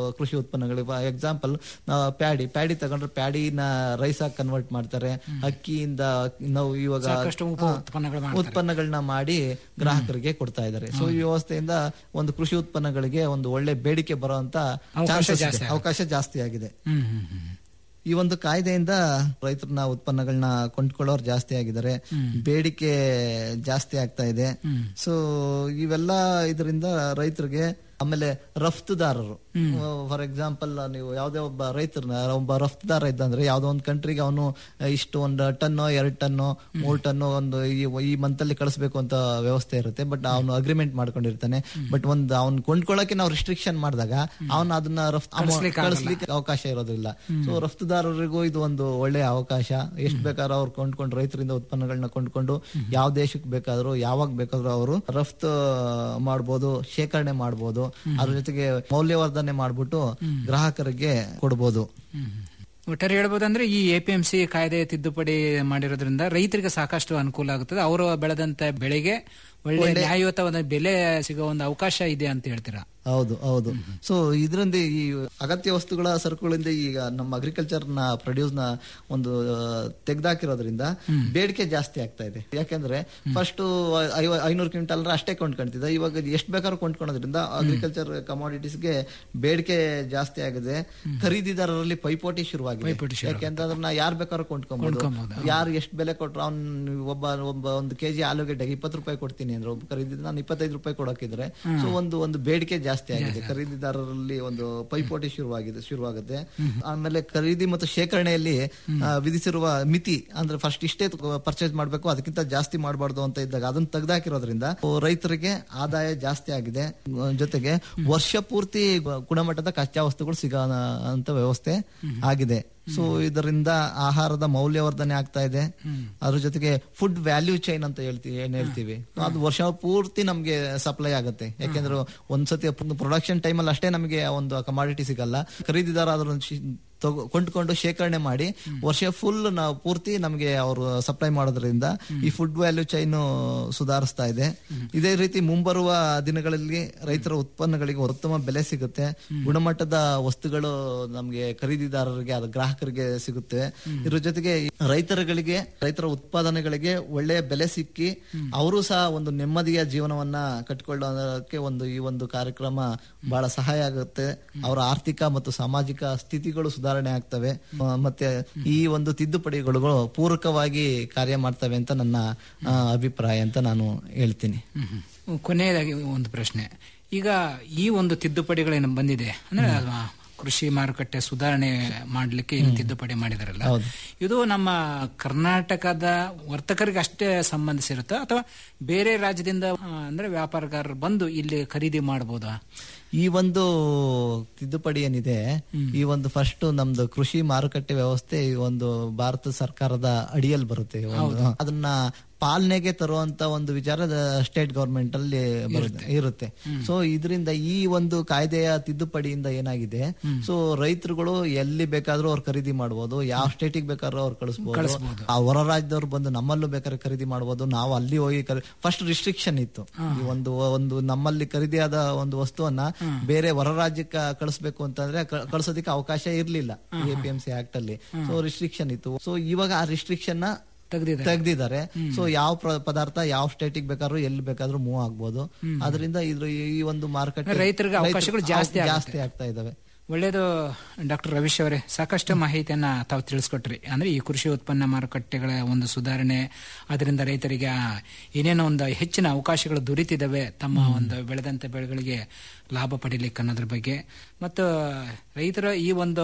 ಕೃಷಿ ಉತ್ಪನ್ನಗಳು ಎಕ್ಸಾಂಪಲ್ ಪ್ಯಾಡಿ ಪ್ಯಾಡಿ ತಗೊಂಡ್ರೆ ಪ್ಯಾಡಿನ ರೈಸ್ ಆಗಿ ಕನ್ವರ್ಟ್ ಮಾಡ್ತಾರೆ ಅಕ್ಕಿಯಿಂದ ನಾವು ಇವಾಗ ಸಾಕಷ್ಟು ಉಪ ಹಾ, ಉತ್ಪನ್ನಗಳು ಮಾಡ್ತಾರೆ. ಉತ್ಪನ್ನಗಳನ್ನ ಮಾಡಿ ಗ್ರಾಹಕರಿಗೆ ಕೊಡ್ತಾ ಇದ್ದಾರೆ ಸೊ ಈ ವ್ಯವಸ್ಥೆಯಿಂದ ಒಂದು ಕೃಷಿ ಉತ್ಪನ್ನಗಳಿಗೆ ಒಂದು ಒಳ್ಳೆ ಬೇಡಿಕೆ ಬರುವಂತ ಅವಕಾಶ chances ಇದೆ. ಜಾಸ್ತಿ ಆಗುತ್ತೆ. ಅವಕಾಶ ಜಾಸ್ತಿ ಆಗಿದೆ ಹ್ಮ್ ಹ್ಮ್ ಹ್ಮ್ ಈ ಒಂದು ಕಾಯ್ದೆಯಿಂದ ರೈತರನ್ನ ಉತ್ಪನ್ನಗಳನ್ನ ಕೊಂಡ್ಕೊಳ್ಳೋರು ಜಾಸ್ತಿ ಆಗಿದ್ದಾರೆ ಬೇಡಿಕೆ ಜಾಸ್ತಿ ಆಗ್ತಾ ಇದೆ ಸೊ ಇವೆಲ್ಲ ಇದರಿಂದ ರೈತರಿಗೆ ಆಮೇಲೆ ರಫ್ತುದಾರರು ಫಾರ್ ಎಕ್ಸಾಂಪಲ್ ನೀವು ಯಾವುದೇ ಒಬ್ಬ ರೈತರನ್ನ ಒಬ್ಬ ರಫ್ತುದಾರ ಇದ್ದಂದ್ರೆ ಯಾವ್ದೋ ಒಂದು ಕಂಟ್ರಿಗೆ ಅವನು ಇಷ್ಟು ಒಂದು ಟನ್ನೋ ಎರಡು ಟನ್ನೋ ಮೂರು ಟನ್ನೋ ಒಂದು ಈ- ಈ ಮಂತ್ ಅಲ್ಲಿ ಕಳಿಸ್ಬೇಕು ಅಂತ ವ್ಯವಸ್ಥೆ ಇರುತ್ತೆ ಬಟ್ ಅವನು ಅಗ್ರಿಮೆಂಟ್ ಮಾಡ್ಕೊಂಡಿರ್ತಾನೆ ಬಟ್ ಒಂದು ಅವ್ನು ಕೊಂಡ್ಕೊಳ್ಳೋಕೆ ನಾವು ರಿಸ್ಟ್ರಿಕ್ಷನ್ ಮಾಡಿದಾಗ ಅವನು ಅದನ್ನ ರಫ್ತು ಕಳಿಸ್ಲಿಕ್ಕೆ ಆಗಲ್ಲ. ಕಳಿಸ್ಲಿಕ್ಕೆ ಅವಕಾಶ ಇರೋದಿಲ್ಲ ಸೊ ರಫ್ತುದಾರರಿಗೂ ಇದು ಒಂದು ಒಳ್ಳೆಯ ಅವಕಾಶ ಎಷ್ಟು ಬೇಕಾದ್ರೂ ಅವ್ರು ಕೊಂಡ್ಕೊಂಡು ರೈತರಿಂದ ಉತ್ಪನ್ನಗಳನ್ನ ಕೊಂಡ್ಕೊಂಡು ಯಾವ ದೇಶಕ್ಕೆ ಬೇಕಾದ್ರೂ ಯಾವಾಗ ಬೇಕಾದ್ರೂ ಅವರು ರಫ್ತು ಮಾಡ್ಬೋದು ಶೇಖರಣೆ ಮಾಡ್ಬೋದು ಅದ್ರ ಜೊತೆಗೆ ಮೌಲ್ಯವರ್ಧನೆ ಮಾಡ್ಬಿಟ್ಟು ಗ್ರಾಹಕರಿಗೆ ಕೊಡ್ಬೋದು ಒಟ್ಟಾರೆ ಹೇಳ್ಬೋದಂದ್ರೆ ಈ ಎಪಿಎಂಸಿ ಕಾಯ್ದೆ ತಿದ್ದುಪಡಿ ಮಾಡಿರೋದ್ರಿಂದ ರೈತರಿಗೆ ಸಾಕಷ್ಟು ಅನುಕೂಲ ಆಗುತ್ತದೆ ಅವರು ಬೆಳೆದಂತ ಬೆಳೆಗೆ ಒಳ್ಳೆ ನ್ಯಾಯಯುತವಾದ ಬೆಲೆ ಸಿಗೋ ಒಂದು ಅವಕಾಶ ಇದೆ ಅಂತ ಹೇಳ್ತೀರಾ ಹೌದು ಹೌದು ಸೊ ಇದರಿಂದ ಈ ಅಗತ್ಯ ವಸ್ತುಗಳ ಸರಕುಗಳಿಂದ ಈಗ ನಮ್ಮ ಅಗ್ರಿಕಲ್ಚರ್ ನ ಪ್ರೊಡ್ಯೂಸ್ ನ ಒಂದು ತೆಗ್ದಾಕಿರೋದ್ರಿಂದ ಬೇಡಿಕೆ ಜಾಸ್ತಿ ಆಗ್ತಾ ಇದೆ ಯಾಕೆಂದ್ರೆ ಫಸ್ಟ್ ಐನೂರು ಕ್ವಿಂಟಲ್ ಅಷ್ಟೇ ಕೊಂಡ್ಕೊಂತಿದ್ದ ಇವಾಗ ಎಷ್ಟು ಬೇಕಾದ್ರೂ ಕೊಂಡ್ಕೊಳೋದ್ರಿಂದ ಅಗ್ರಿಕಲ್ಚರ್ ಕಮಾಡಿಟೀಸ್ಗೆ ಬೇಡಿಕೆ ಜಾಸ್ತಿ ಆಗಿದೆ ಖರೀದಿದಾರರಲ್ಲಿ ಪೈಪೋಟಿ ಶುರುವಾಗಿದೆ ಯಾಕೆಂದ್ರೆ ಅದನ್ನ ಯಾರು ಬೇಕಾದ್ರೂ ಕೊಂಡ್ಕೊಬಹುದು ಯಾರು ಎಷ್ಟು ಬೆಲೆ ಕೊಟ್ರು ಅವ್ನ್ ಒಬ್ಬ ಒಬ್ಬ ಒಂದು ಕೆಜಿ ಆಲೂಗಡ್ಡೆಗೆ ಇಪ್ಪತ್ತು ರೂಪಾಯಿ ಕೊಡ್ತೀನಿ ಅಂದ್ರೆ ಒಬ್ಬ ಖರೀದಿ ನಾನು ಇಪ್ಪತ್ತೈದು ರೂಪಾಯಿ ಕೊಡೋಕಿದ್ರೆ ಸೊ ಒಂದು ಒಂದು ಬೇಡಿಕೆ ಜಾಸ್ತಿ ಆಗಿದೆ ಖರೀದಿದಾರರಲ್ಲಿ ಒಂದು ಪೈಪೋಟಿ ಶುರುವಾಗಿದೆ ಶುರುವಾಗುತ್ತೆ ಆಮೇಲೆ ಖರೀದಿ ಮತ್ತು ಶೇಖರಣೆಯಲ್ಲಿ ಆ, ವಿಧಿಸಿರುವ ಮಿತಿ ಅಂದ್ರೆ ಫಸ್ಟ್ ಇಷ್ಟೇ ಪರ್ಚೇಸ್ ಮಾಡಬೇಕು ಅದಕ್ಕಿಂತ ಜಾಸ್ತಿ ಮಾಡಬಾರ್ದು ಅಂತ ಇದ್ದಾಗ ಅದನ್ನ ತೆಗೆದಾಕಿರೋದ್ರಿಂದ ರೈತರಿಗೆ ಆದಾಯ ಜಾಸ್ತಿ ಆಗಿದೆ ಆ, ಜೊತೆಗೆ ವರ್ಷ ಪೂರ್ತಿ ಗುಣಮಟ್ಟದ ಕಚ್ಚಾ ವಸ್ತುಗಳು ಸಿಗೋ ಅಂತ ವ್ಯವಸ್ಥೆ ಆಗಿದೆ ಸೊ ಇದರಿಂದ ಆಹಾರದ ಮೌಲ್ಯವರ್ಧನೆ ಆಗ್ತಾ ಇದೆ ಅದ್ರ ಜೊತೆಗೆ ಫುಡ್ ವ್ಯಾಲ್ಯೂ ಚೈನ್ ಅಂತ ಹೇಳ್ತೀವಿ ಏನ್ ಹೇಳ್ತೀವಿ ಅದು ವರ್ಷ ಪೂರ್ತಿ ನಮ್ಗೆ ಸಪ್ಲೈ ಆಗುತ್ತೆ ಯಾಕೆಂದ್ರೆ ಒಂದ್ಸತಿ ಪ್ರೊಡಕ್ಷನ್ ಟೈಮಲ್ಲಿ ಅಷ್ಟೇ ನಮಗೆ ಒಂದು ಕಮಾಡಿಟಿ ಸಿಗಲ್ಲ ಖರೀದಿದಾರ ಅದನ್ನ ಶಿ- ತಗೊ- ಕೊಂಡ್ಕೊಂಡು ಶೇಖರಣೆ ಮಾಡಿ ವರ್ಷ ಫುಲ್ ನಾವು ಪೂರ್ತಿ ನಮಗೆ ಅವರು ಸಪ್ಲೈ ಮಾಡೋದ್ರಿಂದ ಈ ಫುಡ್ ವ್ಯಾಲ್ಯೂ ಚೈನ್ ಸುಧಾರಿಸ್ತಾ ಇದೆ ಇದೇ ರೀತಿ ಮುಂಬರುವ ದಿನಗಳಲ್ಲಿ ರೈತರ ಉತ್ಪನ್ನಗಳಿಗೆ ಉತ್ತಮ ಬೆಲೆ ಸಿಗುತ್ತೆ ಗುಣಮಟ್ಟದ ವಸ್ತುಗಳು ನಮಗೆ ಖರೀದಿದಾರರಿಗೆ ಅದು ಗ್ರಾಹಕರಿಗೆ ಸಿಗುತ್ತೆ ಇದ್ರ ಜೊತೆಗೆ ರೈತರುಗಳಿಗೆ ರೈತರ ಉತ್ಪಾದನೆಗಳಿಗೆ ಒಳ್ಳೆಯ ಬೆಲೆ ಸಿಕ್ಕಿ ಅವರು ಸಹ ಒಂದು ನೆಮ್ಮದಿಯ ಜೀವನವನ್ನ ಕಟ್ಟಿಕೊಳ್ಳೋದಕ್ಕೆ ಒಂದು ಈ ಒಂದು ಕಾರ್ಯಕ್ರಮ ಬಹಳ ಸಹಾಯ ಆಗುತ್ತೆ ಅವರ ಆರ್ಥಿಕ ಮತ್ತು ಸಾಮಾಜಿಕ ಸ್ಥಿತಿಗಳು ಸುಧಾರಣೆ ಆಗ್ತವೆ ಆ, ಮತ್ತೆ ಈ ಒಂದು ತಿದ್ದುಪಡಿಗಳು ಪೂರಕವಾಗಿ ಕಾರ್ಯ ಮಾಡ್ತವೆ ಅಂತ ನನ್ನ ಆ, ಅಭಿಪ್ರಾಯ ಅಂತ ನಾನು ಹೇಳ್ತೀನಿ ಕೊನೆಯದಾಗಿ ಒಂದು ಪ್ರಶ್ನೆ ಈಗ ಈ ಒಂದು ತಿದ್ದುಪಡಿಗಳೇನು ಬಂದಿದೆ ಅಂದ್ರೆ ಆ, ಕೃಷಿ ಮಾರುಕಟ್ಟೆ ಸುಧಾರಣೆ ಮಾಡ್ಲಿಕ್ಕೆ ಏನು ತಿದ್ದುಪಡಿ ಮಾಡಿದಾರಲ್ಲ ಇದು ನಮ್ಮ ಕರ್ನಾಟಕದ ವರ್ತಕರಿಗೆ ಅಷ್ಟೇ ಸಂಬಂಧಿಸಿರುತ್ತಾ ಅಥವಾ ಬೇರೆ ರಾಜ್ಯದಿಂದ ಆ, ಅಂದ್ರೆ ವ್ಯಾಪಾರಗಾರರು ಬಂದು ಇಲ್ಲಿ ಖರೀದಿ ಮಾಡಬಹುದಾ ಈ ಒಂದು ತಿದ್ದುಪಡಿ ಏನಿದೆ ಈ ಒಂದು ಫಸ್ಟ್ ನಮ್ದು ಕೃಷಿ ಮಾರುಕಟ್ಟೆ ವ್ಯವಸ್ಥೆ ಈ ಒಂದು ಭಾರತ ಸರ್ಕಾರದ ಅಡಿಯಲ್ಲಿ ಬರುತ್ತೆ ಈ ಒಂದು. ಅದನ್ನ ಪಾಲನೆಗೆ ತರುವಂತ ಒಂದು ವಿಚಾರ ಸ್ಟೇಟ್ ಗವರ್ಮೆಂಟ್ ಅಲ್ಲಿ ಬರುತ್ತೆ ಇರುತ್ತೆ ಸೊ ಇದರಿಂದ ಈ ಒಂದು ಕಾಯ್ದೆಯ ತಿದ್ದುಪಡಿಯಿಂದ ಏನಾಗಿದೆ ಸೊ ರೈತರುಗಳು ಎಲ್ಲಿ ಬೇಕಾದ್ರೂ ಅವ್ರು ಖರೀದಿ ಮಾಡಬಹುದು ಯಾವ ಸ್ಟೇಟಿಗೆ ಬೇಕಾದ್ರೂ ಅವ್ರು ಕಳಿಸಬಹುದು ಆ ಹೊರ ರಾಜ್ಯದವ್ರು ಬಂದು ನಮ್ಮಲ್ಲೂ ಬೇಕಾದ್ರೆ ಖರೀದಿ ಮಾಡಬಹುದು ನಾವು ಅಲ್ಲಿ ಹೋಗಿ ಫಸ್ಟ್ ರಿಸ್ಟ್ರಿಕ್ಷನ್ ಇತ್ತು ಈ ಒಂದು ಒಂದು ನಮ್ಮಲ್ಲಿ ಖರೀದಿಯಾದ ಒಂದು ವಸ್ತುವನ್ನ ಬೇರೆ ಹೊರ ರಾಜ್ಯಕ್ಕೆ ಕಳಿಸ್ಬೇಕು ಅಂತಂದ್ರೆ ಕ- ಕಳ್ಸೋದಕ್ಕೆ ಅವಕಾಶ ಇರ್ಲಿಲ್ಲ A P M C act ಅಲ್ಲಿ ಸೊ ರಿಸ್ಟ್ರಿಕ್ಷನ್ ಇತ್ತು ಸೊ ಇವಾಗ ಆ ರಿಸ್ಟ್ರಿಕ್ಷನ್ ನ ತೆಗ್ದಿದ್ದಾರೆ ಸೊ ಯಾವ ಪ್ರ- ಪದಾರ್ಥ ಯಾವ ಸ್ಟೇಟಿಗೆ ಬೇಕಾದ್ರೂ ಎಲ್ಲಿ ಬೇಕಾದ್ರೂ ಮೂವ್ ಆಗ್ಬೋದು ಅದರಿಂದ ಇದ್ರ ಈ ಒಂದು ಮಾರುಕಟ್ಟೆ ರೈತರಿಗೆ ಅವಕಾಶಗಳು ರೈತರು- ಜಾಸ್ತಿ ಆಗುತ್ತೆ. ಜಾಸ್ತಿ ಆಗ್ತಾ ಇದಾವೆ ಒಳ್ಳೆಯದು ಡಾಕ್ಟರ್ ರವೀಶ್ ಅವರೇ ಸಾಕಷ್ಟು ಮಾಹಿತಿಯನ್ನ ತಾವು ತಿಳಿಸ್ಕೊಟ್ರಿ ಅಂದ್ರೆ ಈ ಕೃಷಿ ಉತ್ಪನ್ನ ಮಾರುಕಟ್ಟೆಗಳ ಒಂದು ಸುಧಾರಣೆ ಅದರಿಂದ ರೈತರಿಗೆ ಆ ಏನೇನೋ ಒಂದು ಹೆಚ್ಚಿನ ಅವಕಾಶಗಳು ದೊರೀತಿದ್ದಾವೆ ತಮ್ಮ ಒಂದು ಬೆಳೆದಂತ ಬೆಳೆಗಳಿಗೆ ಲಾಭ ಪಡಿಲಿಕ್ಕೆ ಅನ್ನೋದ್ರ ಬಗ್ಗೆ ಮತ್ತು ರೈತರ ಈ ಒಂದು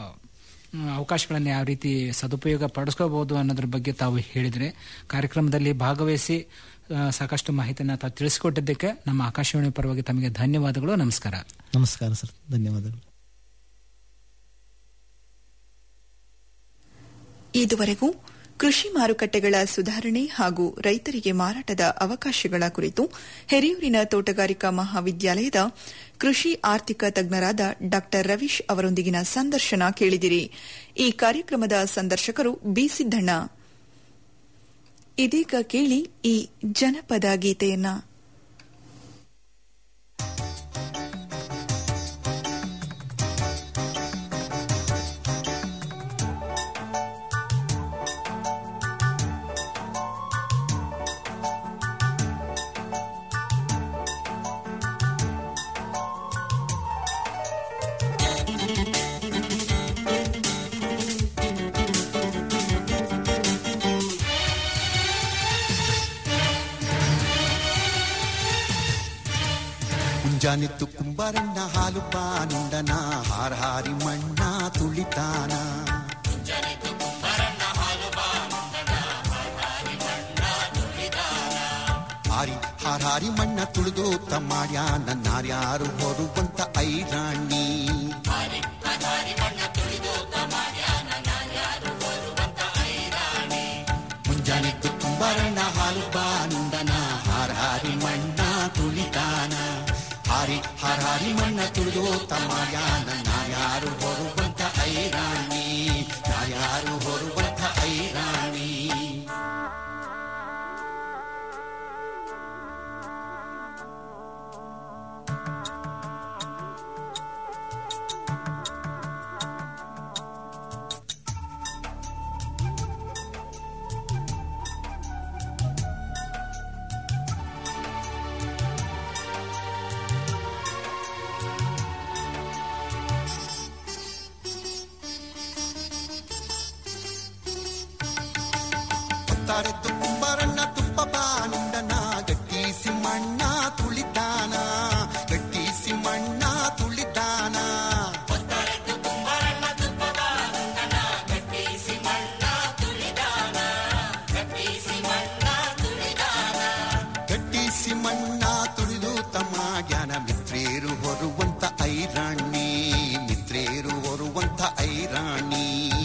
ಮ್, ಅವಕಾಶಗಳನ್ನು ಯಾವ ರೀತಿ ಸದುಪಯೋಗ ಪಡಿಸ್ಕೋಬಹುದು ಅನ್ನೋದ್ರ ಬಗ್ಗೆ ತಾವು ಹೇಳಿದ್ರೆ ಕಾರ್ಯಕ್ರಮದಲ್ಲಿ ಭಾಗವಹಿಸಿ ಆ, ಸಾಕಷ್ಟು ಮಾಹಿತಿಯನ್ನ ತಾವು ತಿಳಿಸಿಕೊಟ್ಟಿದ್ದಕ್ಕೆ ನಮ್ಮ ಆಕಾಶವಾಣಿ ಪರವಾಗಿ ತಮಗೆ ಧನ್ಯವಾದಗಳು ನಮಸ್ಕಾರ ನಮಸ್ಕಾರ ಸರ್ ಧನ್ಯವಾದಗಳು ಇದುವರೆಗೂ ಕೃಷಿ ಮಾರುಕಟ್ಟೆಗಳ ಸುಧಾರಣೆ ಹಾಗೂ ರೈತರಿಗೆ ಮಾರಾಟದ ಅವಕಾಶಗಳ ಕುರಿತು ಹಿರಿಯೂರಿನ ತೋಟಗಾರಿಕಾ ಮಹಾವಿದ್ಯಾಲಯದ ಕೃಷಿ ಆರ್ಥಿಕ ತಜ್ಞರಾದ ಡಾ ರವೀಶ್ ಅವರೊಂದಿಗಿನ ಸಂದರ್ಶನ ಕೇಳಿದಿರಿ ಈ ಕಾರ್ಯಕ್ರಮದ ಸಂದರ್ಶಕರು ಬಿ ಸಿದ್ದಣ್ಣ ಇದೀಗ ಕೇಳಿ ಈ ಜನಪದ ಗೀತೆಯನ್ನ ಮುಂಜಾನೆತ್ತು ಕುಂಬಾರಣ್ಣ ಹಾಲು ಪಾನುಂಡನ ಹಾರ ಹಾರಿ ಮಣ್ಣ ತುಳಿತಾನ ಹಾರಿ ಹಾರ ಹಾರಿ ಮಣ್ಣ ತುಳಿದು ತಮ್ಮಾಡ್ಯ ನನ್ನಾರ್ಯಾರು ಹೊರುವಂತ ಐರಾಣಿ ಮುಂಜಾನೆತ್ತು ಕುಂಬಾರಣ್ಣ ಹಾಲು ಪಾನುಂಡನ ಹಾರ ಹಾರಿ ಮಣ್ಣ ತುಳಿತಾನ ಹಾರಿ ಹಾರ ಹಾರಿ ಮಣ್ಣ ತುಳಿದು ತಮ್ಮಾಡ್ಯ ನನ್ನಾರ್ಯಾರು ಹೊರುವಂತ ಐರಾಣಿ ಯಾರು ಹೊರುವಂತ ಐರಾಣಿ ಹೊತ್ತಾರೆದ್ದು ಕುಂಬಾರಣ್ಣ ತುಪ್ಪ ಬಾನುಂಡನ ಗಟ್ಟಿಸಿ ಮಣ್ಣ ತುಳಿತಾನ ಗಟ್ಟಿಸಿ ಮಣ್ಣ ತುಳಿತಾನ ಗಟ್ಟಿಸಿ ಮಣ್ಣ ತುಳಿದು ತಮ್ಮ ಜ್ಞಾನ ಮಿತ್ರೇರು ಹೊರುವಂತ ಐರಾಣಿ ಮಿತ್ರೇರು ಹೊರುವಂತ ಐರಾಣಿ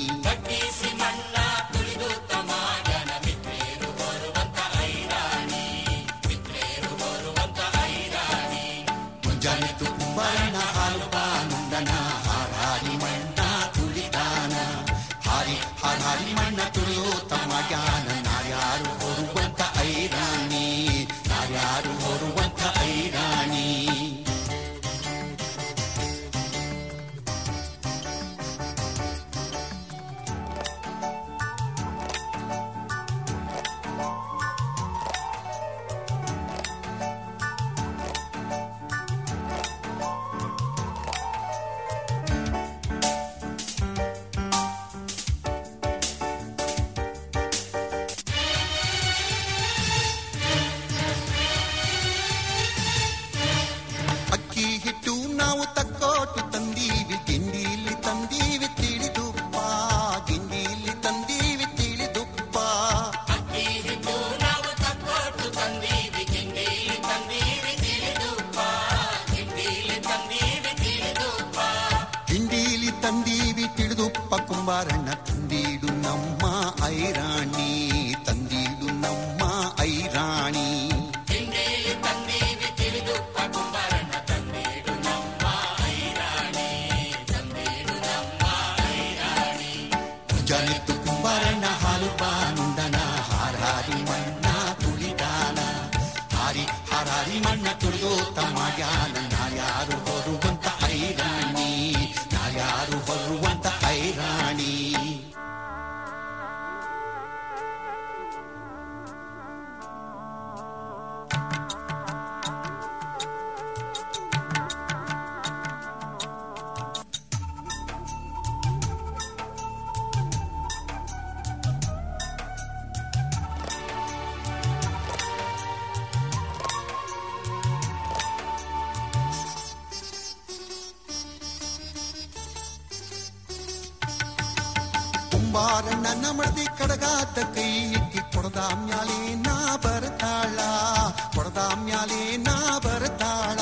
ಮುಂಜಾನೆತ್ತು ಕುಂಬಾರಣ್ಣ ಹಾಲು ಪಾನುಂಡನ ಹಾರಾರಿ ಮಣ್ಣ ತುಳಿತಾನ ಹಾರಿ ಹಾರಾರಿ ಮಣ್ಣ ತುಳಿಯೋ ತಮ್ಮ ಜ್ಞಾನ ನಾರ್ಯಾರು ಹೊರುವಂತ ಐರಾಣಿ ನಾರ್ಯಾರು ಹೊರುವಂತ ಐರಾಣಿ ಅಕ್ಕಿ ಹಿಟ್ಟು ನಾವು ತಕ್ಕೋಟು ತಂದೀವಿ ಗಿಂಡಿಲಿ ತಂದೀವಿ ತಿಳಿದುಪ್ಪ ಗಿಂಡಿಲಿ ತಂದೀವಿ ತಿಳಿದುಪ್ಪ ಗಿಂಡೀಲಿ ತಂದೀವಿ ತಿಳಿದುಪ್ಪ ಕುಂಬಾರಣ್ಣ ತಂದೀಡು ನಮ್ಮ ಐರಾಣಿ ತಂದೀಡು ನಮ್ಮ ಐರಾಣಿ ಮುಂಜಾನೆತ್ತು ಕುಂಬಾರಣ್ಣ ಹಾಲು ಪಾನುಂಡನ ಹಾರಾರಿ ಮಣ್ಣ ತುಳಿದಾನ ಹಾರಿ ಹಾರಾರಿ ಮಣ್ಣ ತುಳಿದು ತಮ್ಮ ಜ್ಞಾನ ನಾರ್ಯಾರು ಹೊರುವಂತ ಐರಾಣಿ ನಾರ್ಯಾರು ಹೊರುವಂತ ಐರಾಣಿ ಕುಂಬಾರಣ್ಣನ ಮಡದಿ ಕಡಗಾದ ಕೈ ಇಕ್ಕಿ ಕೊಡದ ಮ್ಯಾಲೆ ನಾ ಬರ್ತಾಳ ಕೊಡದ ಮ್ಯಾಲೆ ನಾ ಬರ್ತಾಳ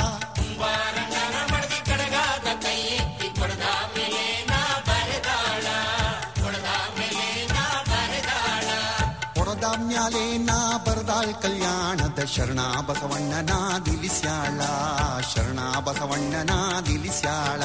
ಕೊಡದ ಮ್ಯಾಲೆ ನಾ ಬರ್ದಾಳ್ ಕಲ್ಯಾಣದ ಶರಣ ಬಸವಣ್ಣನ ನಿಲ್ಲಿಸ್ಯಾಳ ಶರಣ ಬಸವಣ್ಣನ ನಿಲ್ಲಿಸ್ಯಾಳ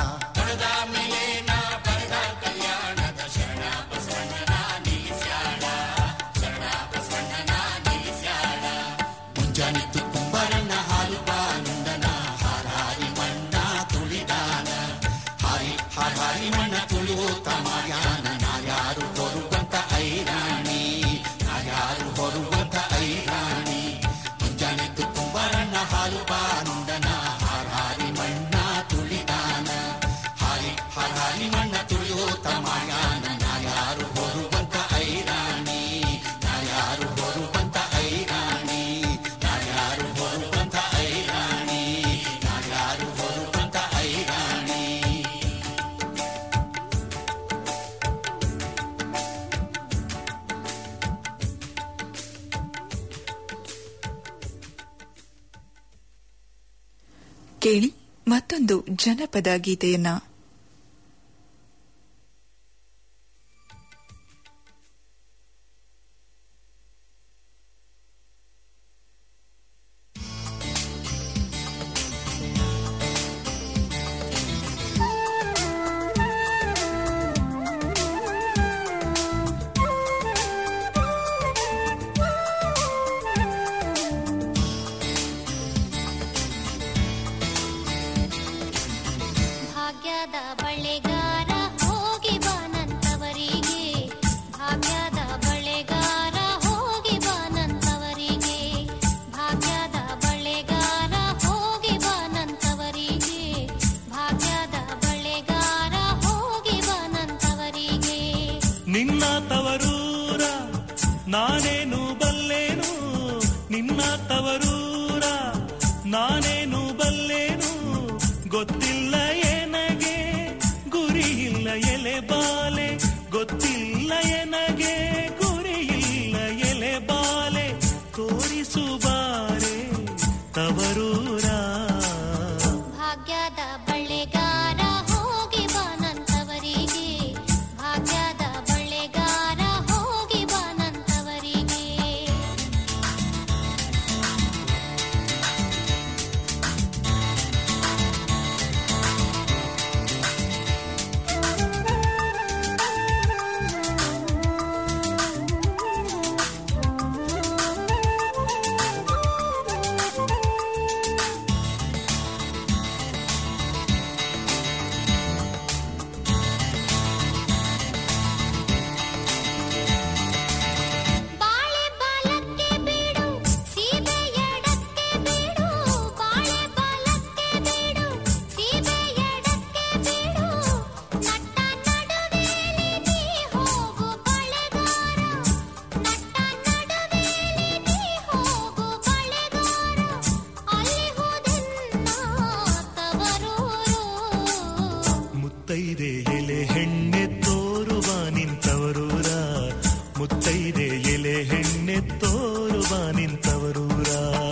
ಮುಂಜಾನೆತ್ತು ಕುಂಬಾರಣ್ಣ ಹಾಲು ಬಾನುಂಡನ ಹಾರಾರಿ ಮಣ್ಣ ತುಳಿದಾನ ಹಾರಿ ಹಾರಾರಿ ಮಣ್ಣ ತುಳಿಯೋ ತಮಾರ್ಯಾನ ನಾರ್ಯಾರು ಹೊರುವಂತ ಐರಾಣಿ ನಾರ್ಯಾರು ಹೊರುವಂತ ಐರಾಣಿ ಮುಂಜಾನೆತ್ತು ಕುಂಬಾರಣ್ಣ ಹಾಲು ಬಾನುಂಡನ ಹಾರಾರಿ ಮಣ್ಣ ತುಳಿದಾನ ಕೇಳಿ ಮತ್ತೊಂದು ಜನಪದ ಗೀತೆಯನ್ನ ಭಾಗ್ಯದ ಬಳೆಗಾರ ಹೋಗಿ ಬಾನಂತವರಿಗೆ ಭಾಗ್ಯದ ಬಳೆಗಾರ ಹೋಗಿ ಬಾನಂತವರಿಗೆ ಭಾಗ್ಯದ ಬಳೆಗಾರ ಹೋಗಿ ಬಾನಂತವರಿಗೆ ಭಾಗ್ಯದ ಬಳೆಗಾರ ಹೋಗಿ ಬಾನಂತವರಿಗೆ ನಿನ್ನ ತವರೂರ ನಾನೇನು ಬಲ್ಲೇನು ನಿನ್ನ ತವರೂರ ನಾನೇನು ಬಲ್ಲೇನು ಗೊತ್ತಿಲ್ಲ ಎನಗೆ ಗುರಿ ಇಲ್ಲ ಎಲೆ ಬಾಲೆ ಗೊತ್ತಿಲ್ಲ ಎನಗೆ ಗುರಿ ಇಲ್ಲ ಎಲೆ ಬಾಲೆ ತೋರಿಸು ಬಾರೆ ತವರೂರ ಭಾಗ್ಯದ ಬಳೆಗಾರ ಹೋಗಿ ಬಾನಂತವರಿಗೆ ಭಾಗ್ಯದ ಬಳೆಗಾರ ಹೋಗಿ ಬಾನಂತವರಿಗೆ ಬಾಳೆ ಬಾಲಕ್ಕೆ ಬೀಡು ಸೀಬೆ ಎಡಕ್ಕೆ ಬೀಡು ಬಾಳೆ ಬಾಲಕ್ಕೆ ಬೀಡು ಸೀಬೆ ಎಡಕ್ಕೆ ಬೀಡು ನಟ್ಟ ನಡುವೇಲಿ ನೀ ಹೋಗು ಬಳೆಗಾರ ನಟ್ಟ ನಡುವೇಲಿ ನೀ ಹೋಗು ಬಳೆಗಾರ ಅಲ್ಲಿ ಹೋದೆನ್ನ ತವರೂರು ಮುತ್ತೈದೆ ಎಲೆ ಹೆಣ್ಣೆ ತೋರುವ ನಿಂತವರೂರ ಮುತ್ತೈದೆ ಎಲೆ ಹೆಣ್ಣೆ ತೋರುವ ನಿಂತವರೂರ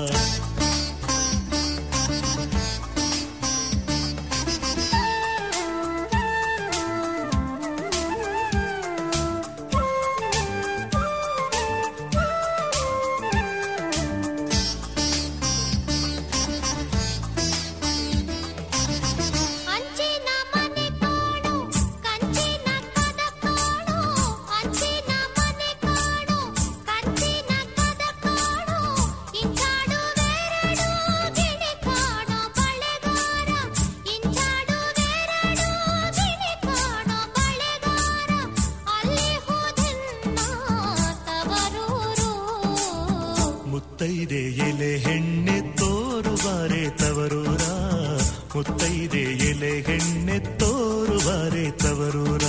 ಅಂಚಿನ ಮನೆ ಕಾಣು ಕಂಚಿನ ಕದ ಕಾಣು ಅಂಚಿನ ಮನೆ ಕಾಣು ಕಂಚಿನ ಕದ ಕಾಣು ಇಂಚಾಡುವೆರಡು ಗಿಣಿ ಕಾಣೋ ಬಳೆಗಾರ ಇಂಚಾಡುವೆರಡು ಗಿಣಿ ಕಾಣೋ ಬಳೆಗಾರ ಅಲ್ಲಿ ಹೋದೆನ್ನ ತವರೂರು ಮುತ್ತೈದೆ ಎಲೆ ಹೆಣ್ಣೆ ತೋರುವಾರೆ ತವರೂರ ಮುತ್ತೈದೆ ಎಲೆ ಹೆಣ್ಣೆ ತೋರುವಾರೆ ತವರೂರ